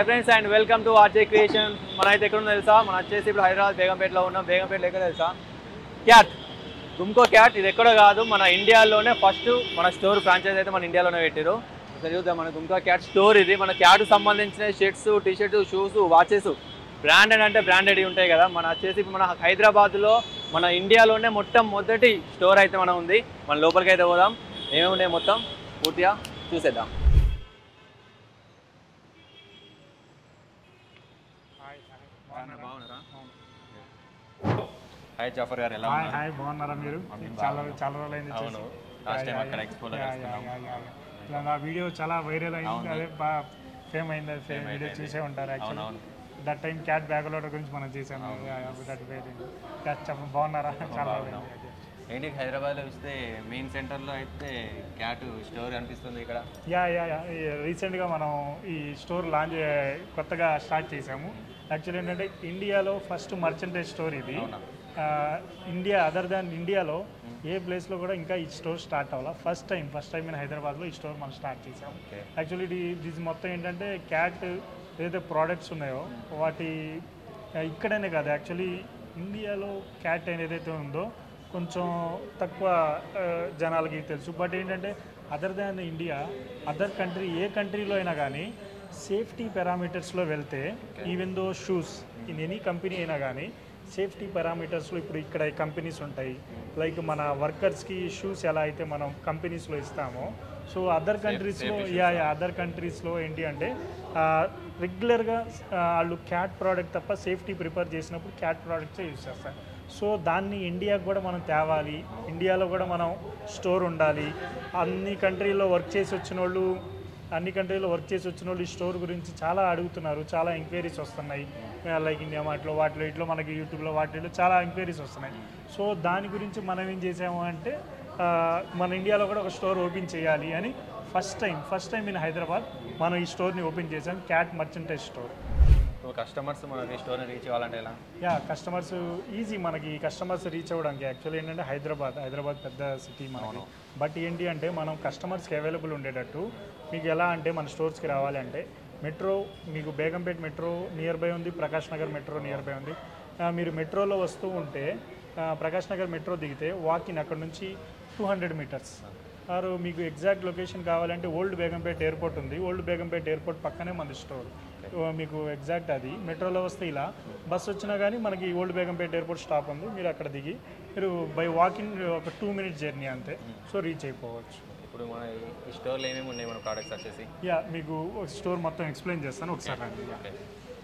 Hi friends and welcome to RJ creation మన అయితే ఎక్కడ ఉందో తెలుసా మనం వచ్చేసి ఇప్పుడు హైదరాబాద్ బేగంపేటలో ఉన్నాం బేగంపేటలో ఎక్కడ తెలుసా క్యాట్ గుమ్కో క్యాట్ ఇది ఎక్కడో కాదు మన ఇండియాలోనే ఫస్ట్ మన స్టోర్ ఫ్రాంచైజ్ అయితే మన ఇండియాలోనే పెట్టారు ఒకసారి చూద్దాం మన గుమ్కో క్యాట్ స్టోర్ ఇది మన క్యాట్ సంబంధించిన shirts T shirts shoes watches branded అంటే బ్రాండెడ్ ఉంటాయి కదా మన వచ్చేసి ఇప్పుడు మన హైదరాబాద్లో మన ఇండియాలోనే మొత్తం మొదటి స్టోర్ అయితే మనం ఉంది మన లోపలికి అయితే పోదాం ఏమేమి ఉన్నాయి మొత్తం పూర్తిగా చూసేద్దాం బాగున్నారా హాయ్ జాఫర్ గారు ఎలా హాయ్ ఉన్నారు హాయ్ బాగున్నారా మీరు మేము చాలా బాగున్నాం. చాలా రోజులైంది అవును చూసి. లాస్ట్ టైం యా, అక్కడ యా, ఎక్స్పోలో యా, యా, కలుసుకున్నాం యా, యా, యా. ఇట్లా నా వీడియో చాలా వైరల్ అయింది అవును. అదే బాగా ఫేమ్ అయింది అది ఫేమ్ Fame వీడియో అయిపోయింది. చూసే ఉంటారు యాక్చువల్లీ అవునవును that time Cat back loader గురించి మనం చేసాము దట్ వేరే క్యాట్ చెప్ప బాగున్నారా చాలా బాగున్నాం. ఏంటి హైదరాబాద్లో వస్తే మెయిన్ సెంటర్లో అయితే క్యాట్ స్టోర్ అనిపిస్తుంది ఇక్కడ యా యా యా రీసెంట్గా మనం ఈ స్టోర్ లాంచ్ కొత్తగా స్టార్ట్ చేసాము యాక్చువల్లీ ఏంటంటే ఇండియాలో ఫస్ట్ మర్చెంటైజ్ స్టోర్ ఇది అవునా ఆ, ఇండియా అదర్ దాన్ ఇండియాలో ఏ ప్లేస్లో కూడా ఇంకా ఈ స్టోర్ స్టార్ట్ అవ్వాలా first time first time in హైదరాబాద్లో ఈ స్టోర్ మనం స్టార్ట్ చేసాం ఓకే యాక్చువల్లీ ఇది ఇది మొత్తం ఏంటంటే క్యాట్ ఏదైతే ప్రోడక్ట్స్ ఉన్నాయో వాటి ఆ, ఇక్కడనే కాదు యాక్చువల్లీ ఇండియాలో క్యాట్ అనేది ఏదైతే ఉందో కొంచెం తక్కువ ఆ, జనాలకి తెలుసు బట్ ఏంటంటే other than India other country ఏ కంట్రీలో అయినా కానీ సేఫ్టీ పారామీటర్స్లో వెళ్తే even though shoes in any company అయినా కానీ సేఫ్టీ పారామీటర్స్లో ఇప్పుడు ఇక్కడ కంపెనీస్ ఉంటాయి లైక్ మన వర్కర్స్కి షూస్ ఎలా అయితే మనం కంపెనీస్లో ఇస్తామో సో అదర్ కంట్రీస్లో యా యా అదర్ కంట్రీస్లో ఏంటి అంటే రెగ్యులర్గా వాళ్ళు క్యాట్ ప్రోడక్ట్ తప్ప సేఫ్టీ ప్రిపేర్ చేసినప్పుడు క్యాట్ ప్రోడక్ట్సే యూస్ చేస్తారు సో దాన్ని ఇండియాకు కూడా మనం తేవాలి ఇండియాలో కూడా మనం స్టోర్ ఉండాలి అన్ని కంట్రీలో వర్క్ చేసి వచ్చిన వాళ్ళు అన్ని కంట్రీలో వర్క్ చేసి వచ్చిన వాళ్ళు ఈ స్టోర్ గురించి చాలా అడుగుతున్నారు చాలా ఎంక్వైరీస్ వస్తున్నాయి లైక్ ఇండియా వాటిలో వాటిలో ఇట్లో మనకి యూట్యూబ్లో వాటిలో చాలా ఎంక్వైరీస్ వస్తున్నాయి సో దాని గురించి మనం ఏం చేసాము అంటే ఆ, మన ఇండియాలో కూడా ఒక స్టోర్ ఓపెన్ చేయాలి అని first time first time in Hyderabad మనం ఈ స్టోర్ని ఓపెన్ చేసాం క్యాట్ మర్చెంటైజ్ స్టోర్ ఇప్పుడు కస్టమర్స్ మనకి స్టోర్ని రీచ్ అవ్వాలంటే ఎలా యా కస్టమర్స్ ఈజీ మనకి కస్టమర్స్ రీచ్ అవ్వడానికి యాక్చువల్లీ ఏంటంటే హైదరాబాద్ హైదరాబాద్ పెద్ద సిటీ మనకి బట్ ఏంటి అంటే మనం కస్టమర్స్కి అవైలబుల్ ఉండేటట్టు మీకు ఎలా అంటే మన స్టోర్స్కి రావాలి అంటే మెట్రో మీకు బేగంపేట్ మెట్రో నియర్ బై ఉంది Prakash Nagar metro near by ఉంది ఆ, మీరు మెట్రోలో వస్తూ ఉంటే ఆ, ప్రకాష్ నగర్ మెట్రో దిగితే వాకిన్ అక్కడ నుంచి టూ హండ్రెడ్ మీటర్స్ ఆరు మీకు ఎగ్జాక్ట్ లొకేషన్ కావాలంటే ఓల్డ్ బేగంపేట్ ఎయిర్పోర్ట్ ఉంది ఓల్డ్ బేగంపేట్ ఎయిర్పోర్ట్ పక్కనే మన స్టోర్ ఓ, మీకు ఎగ్జాక్ట్ అది మెట్రోలో వస్తే ఇలా బస్ వచ్చినా కానీ మనకి ఓల్డ్ బేగంపేట్ ఎయిర్పోర్ట్ స్టాప్ ఉంది మీరు అక్కడ దిగి మీరు బై వాకింగ్ ఒక టూ మినిట్స్ జర్నీ అంతే సో రీచ్ అయిపోవచ్చు ఇప్పుడు మన ఈ- ఈ స్టోర్లో ఏమేమి ఉన్నాయి మన ప్రోడక్ట్స్ వచ్చేసి యా మీకు స్టోర్ మొత్తం ఎక్స్ప్లెయిన్ చేస్తాను ఒకసారి రండి ఓకే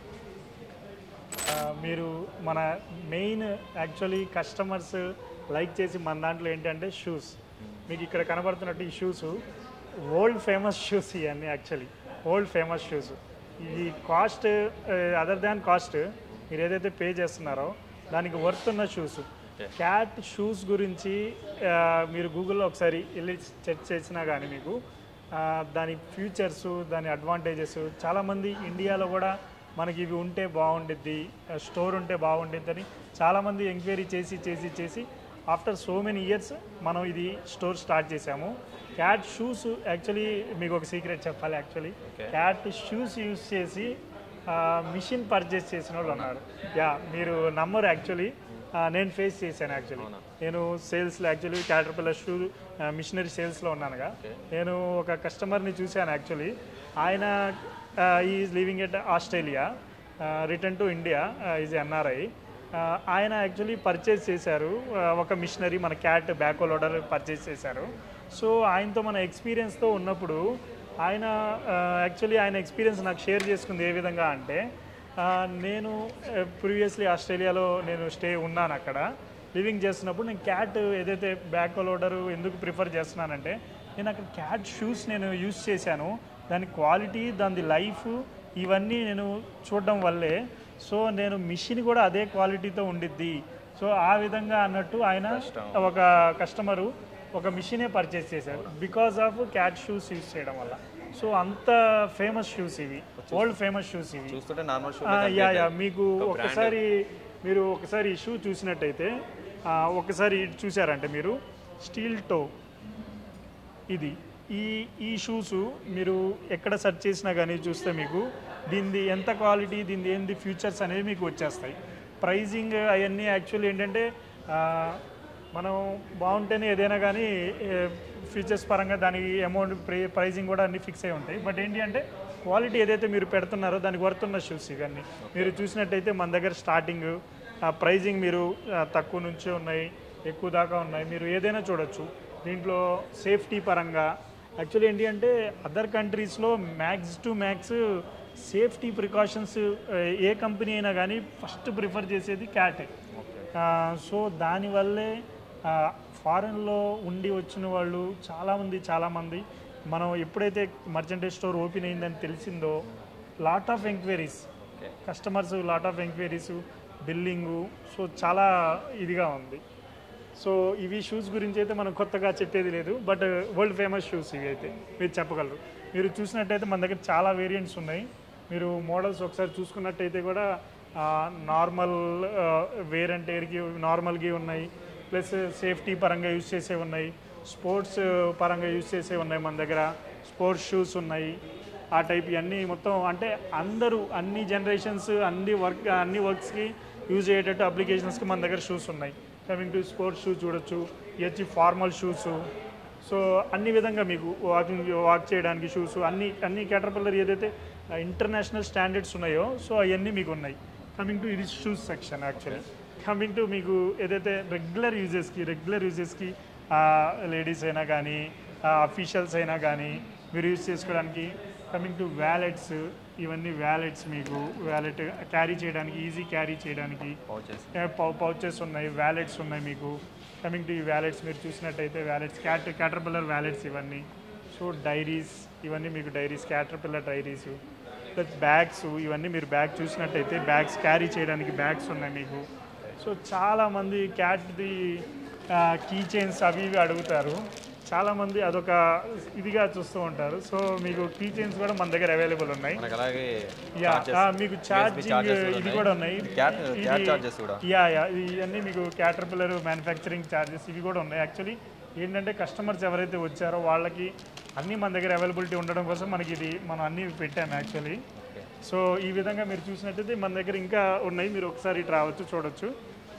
ఆ, మీరు మన మెయిన్ యాక్చువల్లీ కస్టమర్స్ లైక్ చేసి మన దాంట్లో ఏంటంటే షూస్ మీకు ఇక్కడ కనబడుతున్నట్టు ఈ షూస్ వరల్డ్ ఫేమస్ షూస్ ఇవన్నీ యాక్చువల్లీ వరల్డ్ ఫేమస్ షూస్ ఈ కాస్ట్ అదర్ దాన్ కాస్ట్ మీరు ఏదైతే పే చేస్తున్నారో దానికి వర్త్ ఉన్న షూస్ క్యాట్ షూస్ గురించి ఆ, మీరు గూగుల్లో ఒకసారి వెళ్ళి చెక్ చేసినా కానీ మీకు ఆ, దాని ఫ్యూచర్స్ దాని అడ్వాంటేజెస్ చాలామంది ఇండియాలో కూడా మనకి ఇవి ఉంటే బాగుండిద్ది స్టోర్ ఉంటే బాగుండిద్ది అని చాలామంది ఎంక్వైరీ చేసి చేసి చేసి ఆఫ్టర్ సో మెనీ ఇయర్స్ మనం ఇది స్టోర్ స్టార్ట్ చేసాము క్యాట్ షూస్ యాక్చువల్లీ మీకు ఒక సీక్రెట్ చెప్పాలి actually Okay. Cat shoes use చేసి మిషన్ పర్చేస్ చేసిన వాళ్ళు ఉన్నారు యా మీరు నమ్మరు యాక్చువల్లీ నేను ఫేస్ చేశాను యాక్చువల్లీ అవునా? నేను సేల్స్లో actually Caterpillar shoe machinery సేల్స్లో ఉన్నానుగా Okay. నేను ఒక కస్టమర్ని చూశాను యాక్చువల్లీ ఆయన is living at Australia return to India is NRI ఆయన యాక్చువల్లీ పర్చేస్ చేశారు ఆ, ఒక మిషనరీ మన క్యాట్ బ్యాక్ లోడర్ పర్చేస్ చేశారు సో ఆయనతో మన ఎక్స్పీరియన్స్తో ఉన్నప్పుడు ఆయన యాక్చువల్లీ ఆయన ఎక్స్పీరియన్స్ నాకు షేర్ చేసుకుంది ఏ విధంగా అంటే ఆ, నేను ప్రీవియస్లీ ఆస్ట్రేలియాలో నేను స్టే ఉన్నాను అక్కడ లివింగ్ చేస్తున్నప్పుడు నేను క్యాట్ ఏదైతే బ్యాక్ లోడర్ ఎందుకు ప్రిఫర్ చేస్తున్నానంటే నేను అక్కడ క్యాట్ షూస్ నేను యూస్ చేశాను దాని క్వాలిటీ దాని లైఫ్ ఇవన్నీ నేను చూడడం వల్లే సో నేను మిషన్ కూడా అదే క్వాలిటీతో ఉండిద్ది సో ఆ విధంగా అన్నట్టు ఆయన ఒక కస్టమరు ఒక మిషనే పర్చేస్ చేశారు because of Cat shoes use చేయడం వల్ల సో అంత ఫేమస్ షూస్ ఇవి ఓల్డ్ ఫేమస్ షూస్ ఇవి చూస్తుంటే నార్మల్ షూ ఆ, యా యా మీకు ఒకసారి మీరు ఒకసారి ఈ షూ చూసినట్టయితే ఆ, ఒకసారి ఇది చూసారంటే మీరు స్టీల్ టో ఇది ఈ ఈ షూస్ మీరు ఎక్కడ సెర్చ్ చేసినా కానీ చూస్తే మీకు దీనిది ఎంత క్వాలిటీ దీనిది ఏంది ఫ్యూచర్స్ అనేవి మీకు వచ్చేస్తాయి ప్రైజింగ్ అవన్నీ యాక్చువల్లీ ఏంటంటే ఆ, మనం బాగుంటేనే ఏదైనా కానీ ఫీచర్స్ పరంగా దానికి అమౌంట్ ప్రే ప్రైజింగ్ కూడా అన్ని ఫిక్స్ అయి ఉంటాయి బట్ ఏంటి అంటే క్వాలిటీ ఏదైతే మీరు పెడుతున్నారో దానికి వర్త్ ఉన్న షూస్ ఇవన్నీ మీరు చూసినట్టయితే మన దగ్గర స్టార్టింగ్ ప్రైజింగ్ మీరు ఆ, తక్కువ నుంచే ఉన్నాయి ఎక్కువ దాకా ఉన్నాయి మీరు ఏదైనా చూడొచ్చు దీంట్లో సేఫ్టీ పరంగా యాక్చువల్లీ ఏంటి అంటే అదర్ కంట్రీస్లో max to max safety precautions ఏ కంపెనీ అయినా కానీ ఫస్ట్ ప్రిఫర్ చేసేది క్యాటే సో దానివల్లే ఫారెన్లో ఉండి వచ్చిన వాళ్ళు చాలామంది చాలామంది మనం ఎప్పుడైతే మర్చెంటైజ్ స్టోర్ ఓపెన్ అయిందని తెలిసిందో lot of enquiries okay customers lot of enquiries billing so చాలా ఇదిగా ఉంది సో ఇవి షూస్ గురించి అయితే మనం కొత్తగా చెప్పేది లేదు బట్ వరల్డ్ ఫేమస్ షూస్ ఇవి అయితే మీరు చెప్పగలరు మీరు చూసినట్టయితే మన దగ్గర చాలా వేరియంట్స్ ఉన్నాయి మీరు మోడల్స్ ఒకసారి చూసుకున్నట్టయితే కూడా నార్మల్ వేర్ అండ్ టేర్కి నార్మల్కి ఉన్నాయి ప్లస్ సేఫ్టీ పరంగా యూజ్ చేసే ఉన్నాయి స్పోర్ట్స్ పరంగా యూజ్ చేసే ఉన్నాయి మన దగ్గర స్పోర్ట్స్ షూస్ ఉన్నాయి ఆ టైప్ ఇవన్నీ మొత్తం అంటే అందరూ అన్ని జనరేషన్స్ అన్ని వర్క్ అన్ని వర్క్స్కి యూజ్ అయ్యేటట్టు అప్లికేషన్స్కి మన దగ్గర షూస్ ఉన్నాయి కమింగ్ టు స్పోర్ట్స్ షూ చూడొచ్చు ఇవి వచ్చి ఫార్మల్ షూస్ సో అన్ని విధంగా మీకు వాకింగ్ వాక్ చేయడానికి షూస్ అన్ని అన్ని క్యాటర్పిల్లర్ ఏదైతే ఇంటర్నేషనల్ స్టాండర్డ్స్ ఉన్నాయో సో అవన్నీ మీకు ఉన్నాయి కమింగ్ టు ఇది shoes section actually coming to మీకు ఏదైతే రెగ్యులర్ యూజెస్కి రెగ్యులర్ యూజెస్కి లేడీస్ అయినా కానీ అఫీషియల్స్ అయినా కానీ మీరు యూజ్ చేసుకోవడానికి కమింగ్ టు వ్యాలెట్స్ ఇవన్నీ వ్యాలెట్స్ మీకు వ్యాలెట్ క్యారీ చేయడానికి ఈజీ క్యారీ చేయడానికి పౌచెస్ పౌచెస్ ఉన్నాయి వ్యాలెట్స్ ఉన్నాయి మీకు కమింగ్ టు ఈ వ్యాలెట్స్ మీరు చూసినట్టయితే వ్యాలెట్స్ క్యాట్ క్యాటర్పిల్లర్ వ్యాలెట్స్ ఇవన్నీ సో డైరీస్ ఇవన్నీ మీకు diaries Caterpillar diaries plus bags ఇవన్నీ మీరు బ్యాగ్ చూసినట్టయితే బ్యాగ్స్ క్యారీ చేయడానికి బ్యాగ్స్ ఉన్నాయి మీకు సో చాలామంది క్యాట్ది కీ చైన్స్ అవి ఇవి అడుగుతారు చాలామంది అదొక ఇదిగా చూస్తూ ఉంటారు సో మీకు కీ చైన్స్ కూడా మన దగ్గర అవైలబుల్ ఉన్నాయి మనకు అలాగే యా charges, ఆ, మీకు ఛార్జింగ్ charges కూడా ఇది ఉన్నాయి. కూడా ఉన్నాయి క్యాట్ ఇది- క్యాట్ చార్జెస్ కూడా యా యా ఇవన్నీ మీకు క్యాటర్పిల్లర్ మ్యానుఫ్యాక్చరింగ్ ఛార్జెస్ ఇవి కూడా ఉన్నాయి యాక్చువల్లీ ఏంటంటే కస్టమర్స్ ఎవరైతే వచ్చారో వాళ్ళకి అన్నీ మన దగ్గర అవైలబిలిటీ ఉండడం కోసం మనకి ఇది మనం అన్నీ పెట్టాము యాక్చువల్లీ ఓకే సో ఈ విధంగా మీరు చూసినట్టయితే మన దగ్గర ఇంకా ఉన్నాయి మీరు ఒకసారి ఇటు రావచ్చు చూడొచ్చు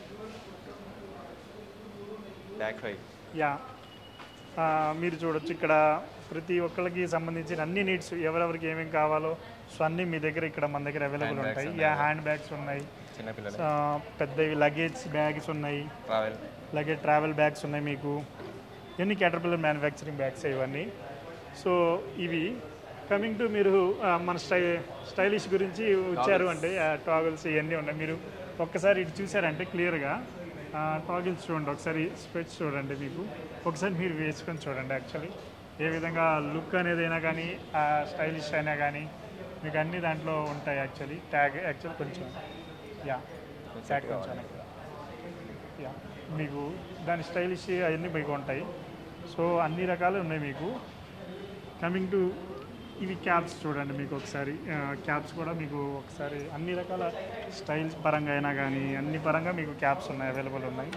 బ్యాక్ ఫైవ్ యా ఆ, మీరు చూడొచ్చు ఇక్కడ ప్రతి ఒక్కరికి సంబంధించిన అన్ని నీడ్స్ ఎవరెవరికి ఏమేమి కావాలో సో అన్నీ మీ దగ్గర ఇక్కడ మన దగ్గర అవైలబుల్ Hand bags ఉంటాయి యా హ్యాండ్ బ్యాగ్స్ ఉన్నాయి చిన్నపిల్లలు ఆ, పెద్దవి లగేజ్ బ్యాగ్స్ ఉన్నాయి ట్రావెల్ లగేజ్ ట్రావెల్ బ్యాగ్స్ ఉన్నాయి మీకు ఇవన్నీ క్యాటర్పిల్లర్ మ్యానుఫ్యాక్చరింగ్ బ్యాగ్స్ ఇవన్నీ సో ఇవి కమింగ్ టు మీరు ఆ, మన స్టై స్టైలిష్ గురించి వచ్చారు అంటే టాగల్స్ ఇవన్నీ ఉన్నాయి మీరు ఒక్కసారి ఇటు చూసారంటే క్లియర్గా టాగిల్స్ చూడండి ఒకసారి స్పెట్స్ చూడండి మీకు ఒకసారి మీరు వేసుకొని చూడండి యాక్చువల్లీ ఏ విధంగా లుక్ అనేది అయినా కానీ స్టైలిష్ అయినా కానీ మీకు అన్ని దాంట్లో ఉంటాయి యాక్చువల్లీ ట్యాగ్ యాక్చువల్ కొంచెం యా ట్యాగ్ కొంచెం యా మీకు దాని స్టైలిష్ అవన్నీ మీకు ఉంటాయి సో అన్ని రకాలు ఉన్నాయి మీకు కమింగ్ టు ఇవి క్యాప్స్ చూడండి మీకు ఒకసారి క్యాప్స్ కూడా మీకు ఒకసారి అన్ని రకాల స్టైల్స్ పరంగా అయినా కానీ అన్ని పరంగా మీకు క్యాప్స్ ఉన్నాయి అవైలబుల్ ఉన్నాయి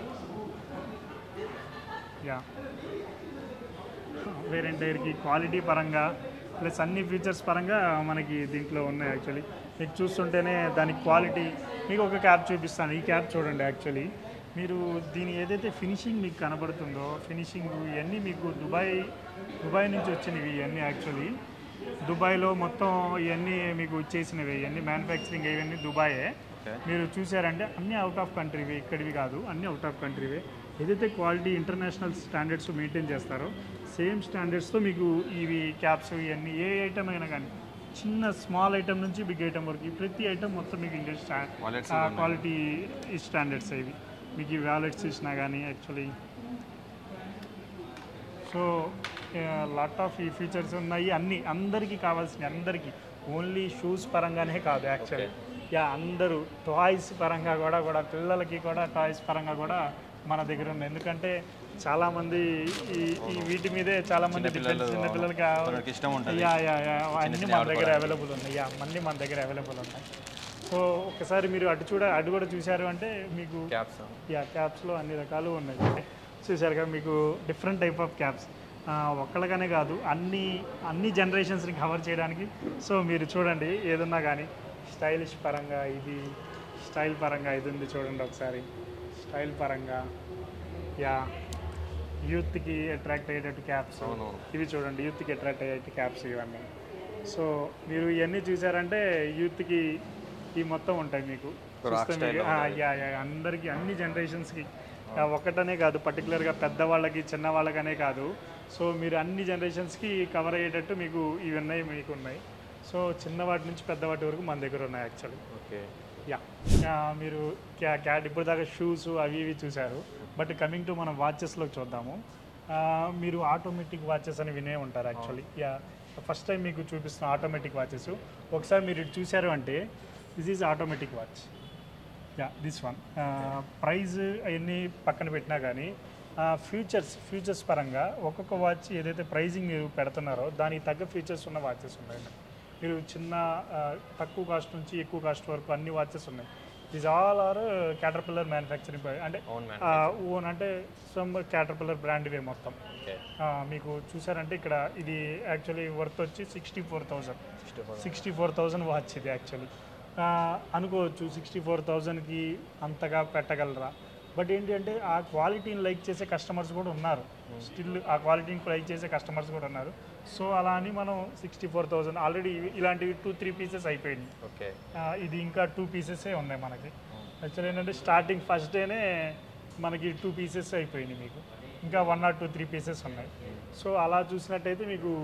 యా వేరే టైర్కి క్వాలిటీ పరంగా ప్లస్ అన్ని ఫీచర్స్ పరంగా మనకి దీంట్లో ఉన్నాయి యాక్చువల్లీ మీకు చూస్తుంటేనే దాని క్వాలిటీ మీకు ఒక క్యాప్ చూపిస్తాను ఈ క్యాప్ చూడండి యాక్చువల్లీ మీరు దీని ఏదైతే ఫినిషింగ్ మీకు కనబడుతుందో ఫినిషింగ్ ఇవన్నీ మీకు దుబాయ్ దుబాయ్ నుంచి వచ్చినవి ఇవన్నీ యాక్చువల్లీ దుబాయ్లో మొత్తం ఇవన్నీ మీకు చేసినవి ఇవన్నీ మ్యానుఫ్యాక్చరింగ్ ఇవన్నీ దుబాయే ఓకే మీరు చూసారంటే అన్ని అవుట్ ఆఫ్ కంట్రీవే ఇక్కడివి కాదు అన్ని అవుట్ ఆఫ్ కంట్రీవే ఏదైతే క్వాలిటీ ఇంటర్నేషనల్ స్టాండర్డ్స్ మెయింటైన్ చేస్తారో సేమ్ స్టాండర్డ్స్తో మీకు ఇవి క్యాప్స్ ఇవన్నీ ఏ ఐటమ్ అయినా కానీ చిన్న స్మాల్ ఐటమ్ నుంచి బిగ్ ఐటమ్ వరకు ఈ ప్రతి ఐటమ్ మొత్తం మీకు ఇండియన్ Wallets స్టా కూడా ఉన్నాయి. క్వాలిటీ స్టాండర్డ్స్ ఇవి మీకు ఈ వ్యాలెట్స్ ఇచ్చినా కానీ యాక్చువల్లీ సో లాట్ ఆఫ్ ఈ ఫీచర్స్ ఉన్నాయి అన్ని అందరికీ కావాల్సినవి అందరికీ ఓన్లీ షూస్ పరంగానే కాదు యాక్చువల్లీ యా అందరూ టాయ్స్ పరంగా కూడా కూడా పిల్లలకి కూడా టాయ్స్ పరంగా కూడా మన దగ్గర ఉన్నాయి ఎందుకంటే చాలా మంది ఈ ఈ వీటి మీదే చాలా మంది చిన్నపిల్లలు, డిపెండ్ చిన్నపిల్లలకి వాళ్ళకి ఇష్టం ఉంటుంది యా యా యా అన్ని చిన్న మన దగ్గర అవైలబుల్ ఉన్నాయి యా అన్ని మన దగ్గర అవైలబుల్ ఉన్నాయి సో ఒకసారి మీరు అటు చూడ అటు కూడా చూశారు అంటే మీకు క్యాప్స్ యా క్యాప్స్లో అన్ని రకాలు ఉన్నాయి చూసారుగా మీకు డిఫరెంట్ టైప్ ఆఫ్ క్యాప్స్ ఆ, ఒక్కళ్ళకనే కాదు అన్ని అన్ని జనరేషన్స్ని కవర్ చేయడానికి సో మీరు చూడండి ఏదన్నా కానీ స్టైలిష్ పరంగా ఇది స్టైల్ పరంగా ఇది ఉంది చూడండి ఒకసారి స్టైల్ పరంగా యా యూత్కి అట్రాక్ట్ అయ్యేటట్టు క్యాప్స్ అవునవును. ఇవి చూడండి యూత్కి అట్రాక్ట్ అయ్యేటట్టు క్యాప్స్ ఇవన్నీ సో మీరు ఇవన్నీ చూసారంటే యూత్కి ఈ మొత్తం ఉంటాయి మీకు Rock చూస్తే style మీకు- లో ఆ, ఉంటాయి. యా యా అందరికీ అన్ని జనరేషన్స్కి ఒక్కటనే కాదు పర్టికులర్గా పెద్దవాళ్ళకి చిన్న వాళ్ళకనే కాదు సో మీరు అన్ని జనరేషన్స్కి కవర్ అయ్యేటట్టు మీకు ఇవన్నీ మీకు ఉన్నాయి సో చిన్నవాటి నుంచి పెద్దవాటి వరకు మన దగ్గర ఉన్నాయి యాక్చువల్లీ ఓకే యా ఆ, మీరు క్యా క్యాట్ ఇప్పుడు దాకా షూస్ అవి ఇవి చూశారు బట్ కమింగ్ టు మనం వాచెస్లోకి చూద్దాము ఆ, మీరు ఆటోమేటిక్ వాచెస్ అని వినే ఉంటారు యాక్చువల్లీ యా ఫస్ట్ టైం మీకు చూపిస్తున్న ఆటోమేటిక్ వాచెస్ ఒకసారి మీరు ఇటు చూశారు అంటే this is automatic watch yeah this one price అవన్నీ పక్కన పెట్టినా కానీ ఫ్యూచర్స్ ఫ్యూచర్స్ పరంగా ఒక్కొక్క వాచ్ ఏదైతే ప్రైజింగ్ మీరు పెడుతున్నారో దానికి తగ్గ ఫీచర్స్ ఉన్న వాచెస్ ఉన్నాయి మీరు చిన్న ఆ, తక్కువ కాస్ట్ నుంచి ఎక్కువ కాస్ట్ వరకు అన్ని వాచెస్ ఉన్నాయి this all are Caterpillar manufacturing అంటే అవును మ్యామ్ ఓన్ అంటే సమ్ క్యాటర్పిల్లర్ బ్రాండ్ ఇవే మొత్తం ఓకే ఆ, మీకు చూసారంటే ఇక్కడ ఇది యాక్చువల్లీ వర్త్ వచ్చి sixty four thousand sixty four sixty four thousand watch ఇది యాక్చువల్లీ అనుకోవచ్చు సిక్స్టీ ఫోర్ థౌజండ్కి అంతగా పెట్టగలరా బట్ ఏంటి అంటే ఆ క్వాలిటీని లైక్ చేసే కస్టమర్స్ కూడా ఉన్నారు స్టిల్ ఆ క్వాలిటీని లైక్ చేసే కస్టమర్స్ కూడా ఉన్నారు సో అలా అని మనం సిక్స్టీ ఫోర్ థౌజండ్ ఆల్రెడీ ఇలాంటివి టూ త్రీ పీసెస్ అయిపోయినాయి ఓకే ఆ, ఇది ఇంకా టూ పీసెసే ఉన్నాయి మనకి యాక్చువల్లీ ఏంటంటే స్టార్టింగ్ ఫస్ట్ డేనే మనకి టూ పీసెస్ అయిపోయినాయి మీకు ఇంకా one or two three pieces ఉన్నాయి సో అలా చూసినట్టయితే మీకు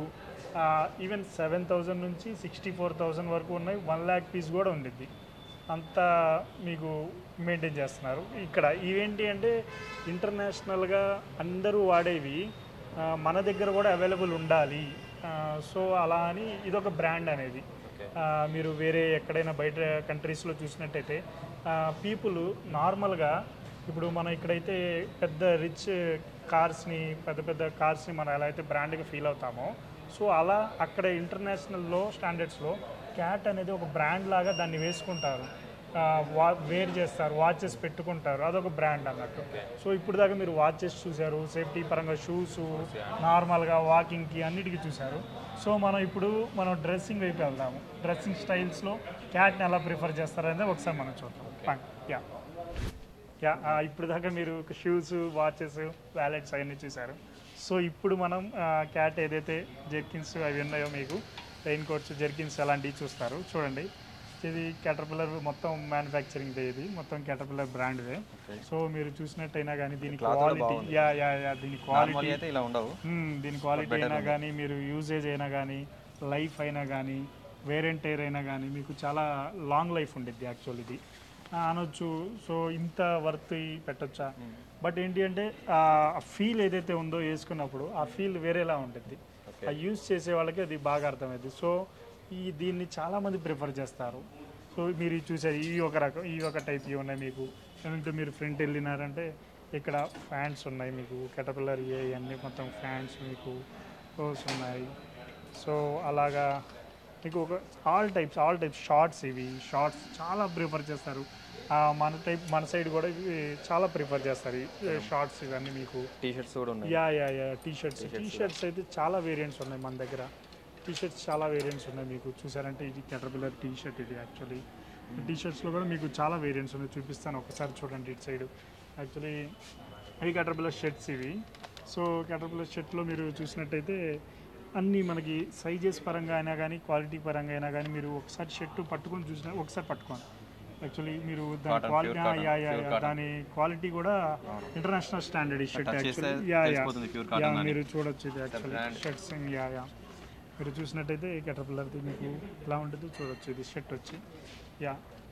ఈవెన్ సెవెన్ థౌజండ్ నుంచి సిక్స్టీ ఫోర్ థౌజండ్ వరకు ఉన్నాయి వన్ ల్యాక్ పీస్ కూడా ఉండిద్ది అంత మీకు మెయింటైన్ చేస్తున్నారు ఇక్కడ ఇవేంటి అంటే ఇంటర్నేషనల్గా అందరూ వాడేవి ఆ, మన దగ్గర కూడా అవైలబుల్ ఉండాలి ఆ, సో అలా అని ఇదొక బ్రాండ్ అనేది ఓకే ఆ, మీరు వేరే ఎక్కడైనా బయట కంట్రీస్లో చూసినట్టయితే పీపుల్ నార్మల్గా ఇప్పుడు మనం ఇక్కడైతే పెద్ద రిచ్ కార్స్ని పెద్ద పెద్ద కార్స్ని మనం ఎలా అయితే బ్రాండ్గా ఫీల్ అవుతామో సో అలా అక్కడ ఇంటర్నేషనల్లో స్టాండర్డ్స్లో క్యాట్ అనేది ఒక బ్రాండ్ లాగా దాన్ని వేసుకుంటారు ఆ, వా వేర్ చేస్తారు వాచెస్ పెట్టుకుంటారు అదొక బ్రాండ్ అన్నట్టు సో ఇప్పుడు దాకా మీరు వాచెస్ చూశారు సేఫ్టీ పరంగా షూస్ నార్మల్గా వాకింగ్కి అన్నిటికీ చూశారు సో మనం ఇప్పుడు మనం డ్రెస్సింగ్ వైపు వెళ్దాము డ్రెస్సింగ్ స్టైల్స్లో క్యాట్ని ఎలా ప్రిఫర్ చేస్తారనేది ఒకసారి మనం చూద్దాం యా యా ఇప్పుడు దాకా మీరు షూస్ వాచెస్ వ్యాలెట్స్ అవన్నీ చూశారు సో ఇప్పుడు మనం క్యాట్ ఏదైతే జెర్కిన్స్ అవి ఉన్నాయో మీకు రెయిన్ కోట్స్ జెర్కిన్స్ అలాంటివి చూస్తారు చూడండి ఇది క్యాటర్పిల్లర్ మొత్తం మ్యానుఫ్యాక్చరింగ్ ఇది మొత్తం క్యాటర్పిల్లర్ బ్రాండ్దే Okay. సో మీరు చూసినట్టయినా కానీ దీని Cloth కూడా క్వాలిటీ బాగుంది. యా యా యా దీని నార్మల్ క్వాలిటీ అయితే ఇలా ఉండవు మ్మ్, దీని క్వాలిటీ better అయినా ఉంది. కానీ మీరు యూజేజ్ అయినా కానీ లైఫ్ అయినా కానీ వేరెంట్ ఎయిర్ అయినా కానీ మీకు చాలా లాంగ్ లైఫ్ ఉండిద్ది యాక్చువల్ ఇది ఆ, అనొచ్చు సో ఇంత వర్త్ పెట్టొచ్చా బట్ ఏంటి అంటే ఆ ఫీల్ ఏదైతే ఉందో వేసుకున్నప్పుడు ఆ ఫీల్ వేరేలా ఉంటుంది Okay. ఆ యూజ్ చేసే వాళ్ళకి అది బాగా అర్థమైంది సో ఈ దీన్ని చాలామంది ప్రిఫర్ చేస్తారు సో మీరు ఇది చూసారు ఈ ఒక రకం ఈ ఒక టైప్ ఇవి ఉన్నాయి మీకు ఏమంటే మీరు ఫ్రంట్ వెళ్ళినారంటే ఇక్కడ ఫ్యాన్స్ ఉన్నాయి మీకు కెటపిల్లర్ ఏ అన్నీ మొత్తం ఫ్యాన్స్ మీకు రోస్ ఉన్నాయి సో అలాగా మీకు ఒక all types all types shorts ఇవి షార్ట్స్ చాలా ప్రిఫర్ చేస్తారు ఆ, మన టైప్ మన సైడ్ కూడా ఇవి చాలా ప్రిఫర్ చేస్తారు ఈ షార్ట్స్ ఇవన్నీ మీకు టీ షర్ట్స్ కూడా ఉన్నాయి yeah yeah yeah T shirts T shirts అయితే చాలా వేరియంట్స్ ఉన్నాయి మన దగ్గర టీ షర్ట్స్ చాలా వేరియంట్స్ ఉన్నాయి మీకు చూసారంటే ఇది కెటర్పిల్లర్ టీ షర్ట్ ఇది యాక్చువల్లీ టీ షర్ట్స్లో కూడా మీకు చాలా వేరియంట్స్ ఉన్నాయి చూపిస్తాను ఒకసారి చూడండి ఇటు సైడ్ యాక్చువల్లీ ఇవి కెటర్పిల్లర్ షర్ట్స్ ఇవి సో కెటర్పిల్లర్ షర్ట్లో మీరు చూసినట్టయితే అన్నీ మనకి సైజెస్ పరంగా అయినా కానీ క్వాలిటీ పరంగా అయినా కానీ మీరు ఒకసారి షర్ట్ పట్టుకొని చూసిన ఒకసారి పట్టుకోండి యాక్చువల్లీ మీరు దాని Cotton, quality pure cotton, yeah yeah pure yeah cotton. దాని క్వాలిటీ కూడా ఇంటర్నేషనల్ స్టాండర్డ్ ఈ షర్ట్ Touch చేస్తే యాక్చువల్లీ యా యా తెలిసిపోతుంది pure cotton యా అని. మీరు చూడొచ్చు ఇది actually brand. Shirts yeah yeah మీరు చూసినట్టయితే కెటర్పిల్లర్ది మీకు ఎలా ఉంటుందో చూడొచ్చు ఇది షర్ట్ వచ్చి యా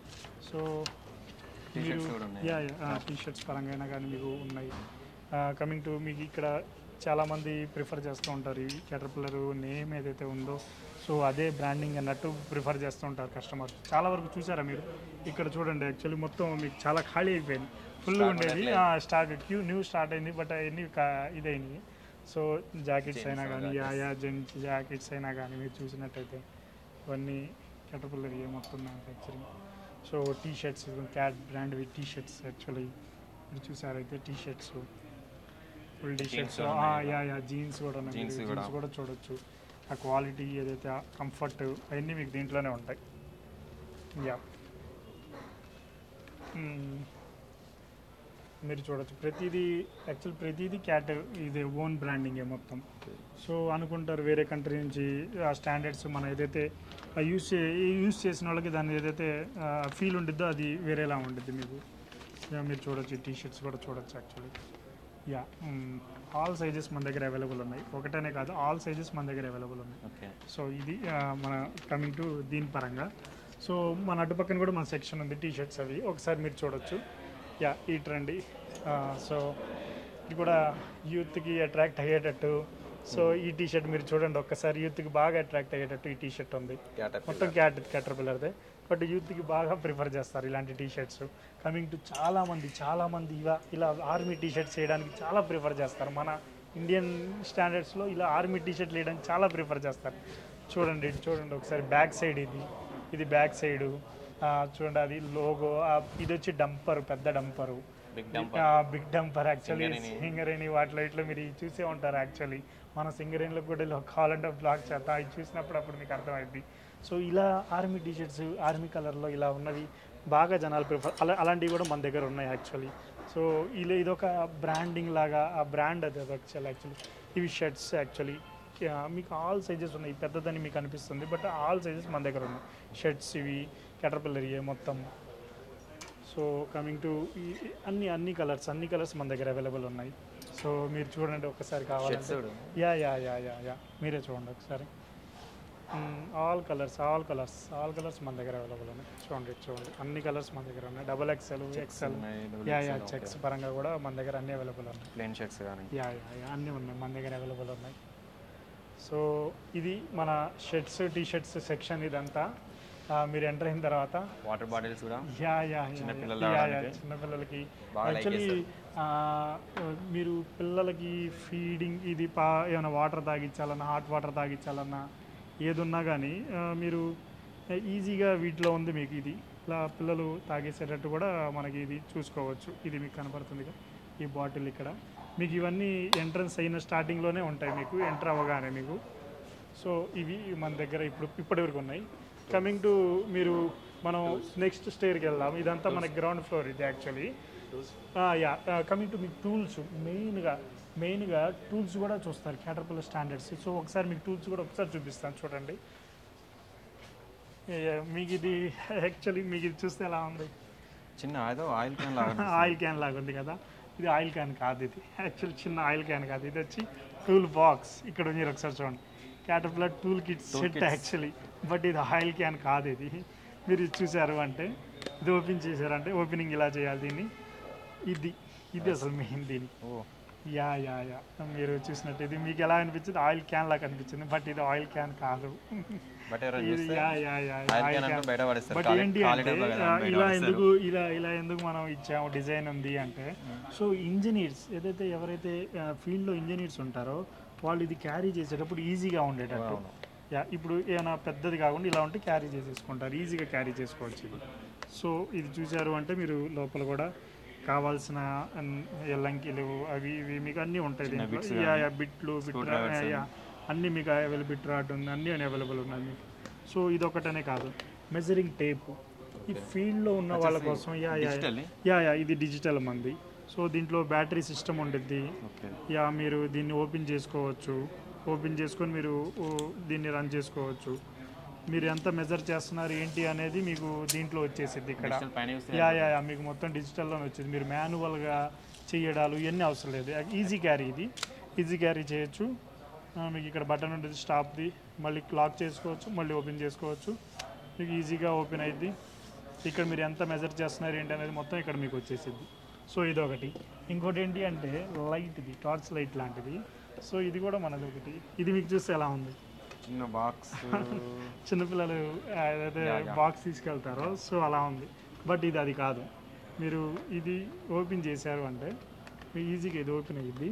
సో T-shirts మీరు కూడా ఉన్నాయి. యా యా టీ షర్ట్స్ పరంగా అయినా కానీ మీకు ఉన్నాయి కమింగ్ టు మీకు ఇక్కడ చాలామంది ప్రిఫర్ చేస్తూ ఉంటారు ఈ కెటర్పిల్లర్ నేమ్ ఏదైతే ఉందో సో అదే బ్రాండింగ్ అన్నట్టు ప్రిఫర్ చేస్తూ ఉంటారు కస్టమర్ చాలా వరకు చూసారా మీరు ఇక్కడ చూడండి యాక్చువల్లీ మొత్తం మీకు చాలా ఖాళీ అయిపోయింది ఫుల్ Stock ఉండేది ఉండట్లేదు. స్టాక్ క్యూ న్యూ స్టార్ట్ అయింది బట్ అవన్నీ కా- ఇదైనవి సో జాకెట్స్ Jeans అయినా కానీ jackets. Yeah yeah gents jackets అయినా కానీ మీరు చూసినట్టయితే ఇవన్నీ కెటర్పిల్లర్ ఏ మొత్తం manufacturing so T shirts Cat brand T shirts actually మీరు చూసారైతే T shirts full T shirts కూడా ఉన్నాయి యా యా జీన్స్ కూడా ఉన్నాయి Jeans మీరు కూడా. జీన్స్ కూడా చూడొచ్చు ఆ క్వాలిటీ ఏదైతే కంఫర్ట్ అవన్నీ మీకు దీంట్లోనే ఉంటాయి యా మీరు చూడొచ్చు ప్రతిదీ యాక్చువల్ ప్రతిదీ క్యాట్ ఇది ఓన్ బ్రాండింగే మొత్తం సో అనుకుంటారు వేరే కంట్రీ నుంచి ఆ స్టాండర్డ్స్ మనం ఏదైతే యూస్ చే యూస్ చేసిన వాళ్ళకి దాన్ని ఏదైతే ఫీల్ ఉండిద్దో అది వేరేలా ఉండిద్ది మీకు యా, మీరు చూడొచ్చు టీ షర్ట్స్ కూడా చూడొచ్చు యాక్చువల్లీ యా ఆల్ సైజెస్ మన దగ్గర అవైలబుల్ ఉన్నాయి ఒకటనే కాదు ఆల్ సైజెస్ మన దగ్గర అవైలబుల్ ఉన్నాయి ఓకే సో ఇది ఆ, మన కమింగ్ టు దీని పరంగా సో మన అటు పక్కన కూడా మన సెక్షన్ ఉంది టీ షర్ట్స్ అవి ఒకసారి మీరు చూడొచ్చు యా ఈ ట్రెండ్ సో ఇది కూడా యూత్కి అట్రాక్ట్ అయ్యేటట్టు సో ఈ టీ షర్ట్ మీరు చూడండి ఒక్కసారి యూత్కి బాగా అట్రాక్ట్ అయ్యేటట్టు ఈ టీ షర్ట్ ఉంది మొత్తం క్యాట్ క్యాటర్ పిల్లర్దే బట్ యూత్కి బాగా ప్రిఫర్ చేస్తారు ఇలాంటి టీ షర్ట్స్ కమింగ్ టు చాలా మంది చాలా మంది ఇలా ఇలా ఆర్మీ టీ షర్ట్స్ చేయడానికి చాలా ప్రిఫర్ చేస్తారు మన ఇండియన్ స్టాండర్డ్స్లో ఇలా ఆర్మీ టీ షర్ట్లు వేయడానికి చాలా ప్రిఫర్ చేస్తారు చూడండి ఇది చూడండి ఒకసారి బ్యాక్ సైడ్ ఇది ఇది బ్యాక్ సైడు చూడండి అది లోగో ఇది వచ్చి డంపర్ పెద్ద dumper big big dumper actually Singareni. Singareni వాటిలో ఇట్లా మీరు ఇవి చూసే ఉంటారు యాక్చువల్లీ మన సింగరేణిలో కూడా ఇలా కావాలంటే బ్లాక్ చేస్తా ఇది చూసినప్పుడు అప్పుడు మీకు అర్థమైంది సో ఇలా ఆర్మీ టీషర్ట్స్ ఆర్మీ కలర్లో ఇలా ఉన్నవి బాగా జనాలు ప్రిఫర్ అలా అలాంటివి కూడా మన దగ్గర ఉన్నాయి యాక్చువల్లీ సో ఇలా ఇదొక బ్రాండింగ్ లాగా ఆ బ్రాండ్ అది యాక్చువల్ యాక్చువల్లీ ఇవి షర్ట్స్ యాక్చువల్లీ మీకు ఆల్ సైజెస్ ఉన్నాయి పెద్దదని మీకు అనిపిస్తుంది బట్ ఆల్ సైజెస్ మన దగ్గర ఉన్నాయి షర్ట్స్ ఇవి కెటర్పిల్లర్ మొత్తం సో కమింగ్ టు అన్ని అన్ని కలర్స్ అన్ని కలర్స్ మన దగ్గర అవైలబుల్ ఉన్నాయి సో మీరు చూడండి ఒకసారి కావాలంటే చూడు yeah yeah yeah yeah yeah మీరే చూడండి ఒకసారి all colours all colours all colours మన దగ్గర అవైలబుల్ ఉన్నాయి చూడండి ఇది చూడండి అన్ని కలర్స్ మన దగ్గర ఉన్నాయి double XL XL yeah yeah checks పరంగా కూడా మన దగ్గర అన్ని అవైలబుల్ ఉన్నాయి ప్లేన్ షర్ట్స్ కానీ యా యా యా అన్నీ ఉన్నాయి మన దగ్గర అవైలబుల్ ఉన్నాయి సో ఇది మన షర్ట్స్ టీ షర్ట్స్ సెక్షన్ ఇదంతా ఆ, మీరు ఎంటర్ అయిన తర్వాత వాటర్ బాటిల్స్ కూడా యా యా చిన్నపిల్లలు యా యా రావడానికి చిన్నపిల్లలకి బాగా like యాక్చువల్లీ మీరు పిల్లలకి ఫీడింగ్ ఇది పా ఏమైనా వాటర్ తాగించాలన్నా హాట్ వాటర్ తాగించాలన్నా ఏది ఉన్నా కానీ మీరు ఈజీగా వీటిలో ఉంది మీకు ఇది ఇలా పిల్లలు తాగేసేటట్టు కూడా మనకి ఇది చూసుకోవచ్చు ఇది మీకు కనపడుతుందిగా ఈ బాటిల్ ఇక్కడ మీకు ఇవన్నీ ఎంట్రన్స్ అయిన స్టార్టింగ్లోనే ఉంటాయి మీకు ఎంటర్ అవ్వగానే మీకు సో ఇవి మన దగ్గర ఇప్పుడు ఇప్పటి వరకు ఉన్నాయి కమింగ్ టు మీరు మనం నెక్స్ట్ స్టేర్కి వెళ్దాం ఇదంతా మన గ్రౌండ్ ఫ్లోర్ ఇది యాక్చువల్లీ యా కమింగ్ టు మీకు టూల్స్ మెయిన్గా మెయిన్గా టూల్స్ కూడా చూస్తారు క్యాటర్పిల్లర్ స్టాండర్డ్స్ సో ఒకసారి మీకు టూల్స్ కూడా ఒకసారి చూపిస్తాను చూడండి Yeah, మీకు ఇది యాక్చువల్లీ మీకు ఇది చూస్తే ఎలా ఉంది చిన్న ఏదో ఆయిల్ క్యాన్ లాగా ఆయిల్ క్యాన్ లాగా ఉంది కదా ఇది ఆయిల్ క్యాన్ కాదు ఇది యాక్చువల్ చిన్న ఆయిల్ క్యాన్ కాదు ఇది వచ్చి టూల్ బాక్స్ ఇక్కడ మీరు ఒకసారి చూడండి Caterpillar tool kit Tool set kits. Actually but ఇది ఆయిల్ క్యాన్ కాదు ఇది మీరు ఇది చూసారు అంటే ఇది ఓపెన్ చేశారంటే ఓపెనింగ్ ఇలా చేయాలి దీన్ని ఇది ఇది అసలు మెయిన్ దీని ఓ యా యా యా మీరు చూసినట్టు ఇది మీకు ఎలా అనిపించింది ఆయిల్ క్యాన్ లాగా అనిపించింది బట్ ఇది ఆయిల్ క్యాన్ కాదు బట్ ఎవరైనా ఇది చూస్తే yeah yeah yeah oil oil can can అంటే బయట పడేస్తారు బట్ ఖాళీ ఏంటి ఖాళీ అంటే టైంలో కదా ఆ, బయట ఇలా పడేస్తారు ఎందుకు ఇలా ఇలా ఎందుకు మనం ఇచ్చాము డిజైన్ ఉంది అంటే సో ఇంజనీర్స్ ఏదైతే ఎవరైతే ఫీల్డ్లో ఇంజనీర్స్ ఉంటారో వాళ్ళు ఇది క్యారీ చేసేటప్పుడు ఈజీగా ఉండేటట్టు అవును. యా ఇప్పుడు ఏమైనా పెద్దది కాకుండా ఇలా ఉంటే క్యారీ చేసేసుకుంటారు ఈజీగా క్యారీ చేసుకోవచ్చు ఇది సో ఇది చూశారు అంటే మీరు లోపల కూడా కావాల్సిన అన్- ఎల్లంకిలు అవి ఇవి మీకు అన్నీ ఉంటాయి చిన్న దీంట్లో bits యా కానీ, యా బిట్లు బిట్ screwdrivers యా అన్నీ మీకు అవైలబుల్ బిట్ రాడ్ ఉంది అన్నీ అవైలబుల్ ఉన్నాయి మీకు సో ఇది ఒకటనే కాదు మెజరింగ్ టేప్ ఈ ఫీల్డ్లో ఉన్న వాళ్ళ కోసం yeah yeah digital yeah yeah ఇది డిజిటల్ మంది సో దీంట్లో బ్యాటరీ సిస్టమ్ ఉంటుంది ఓకే యా మీరు దీన్ని ఓపెన్ చేసుకోవచ్చు ఓపెన్ చేసుకొని మీరు ఓ, దీన్ని రన్ చేసుకోవచ్చు మీరు ఎంత మెజర్ చేస్తున్నారు ఏంటి అనేది మీకు దీంట్లో వచ్చేసింది ఇక్కడ డిజిటల్ పైన చూస్తే యా యా యా మీకు మొత్తం డిజిటల్లోనే వచ్చింది మీరు మాన్యువల్గా చేయడాలు ఇవన్నీ అవసరం లేదు ఈజీ క్యారీ ఇది ఈజీ క్యారీ చేయొచ్చు ఆ, మీకు ఇక్కడ బటన్ ఉంటుంది స్టాప్ది మళ్ళీ లాక్ చేసుకోవచ్చు మళ్ళీ ఓపెన్ చేసుకోవచ్చు మీకు ఈజీగా ఓపెన్ అయింది ఇక్కడ మీరు ఎంత మెజర్ చేస్తున్నారు ఏంటి అనేది మొత్తం ఇక్కడ మీకు వచ్చేసింది సో ఇది ఒకటి ఇంకోటి ఏంటి అంటే లైట్ ఇది టార్చ్ లైట్ లాంటిది సో ఇది కూడా మనది ఒకటి ఇది మీకు చూస్తే ఎలా ఉంది చిన్న బాక్స్ చిన్నపిల్లలు ఆ, ఏదైతే Yeah, yeah. బాక్స్ తీసుకెళ్తారో సో అలా ఉంది బట్ ఇది అది కాదు మీరు ఇది ఓపెన్ చేశారు అంటే మీకు ఈజీగా ఇది ఓపెన్ అయ్యింది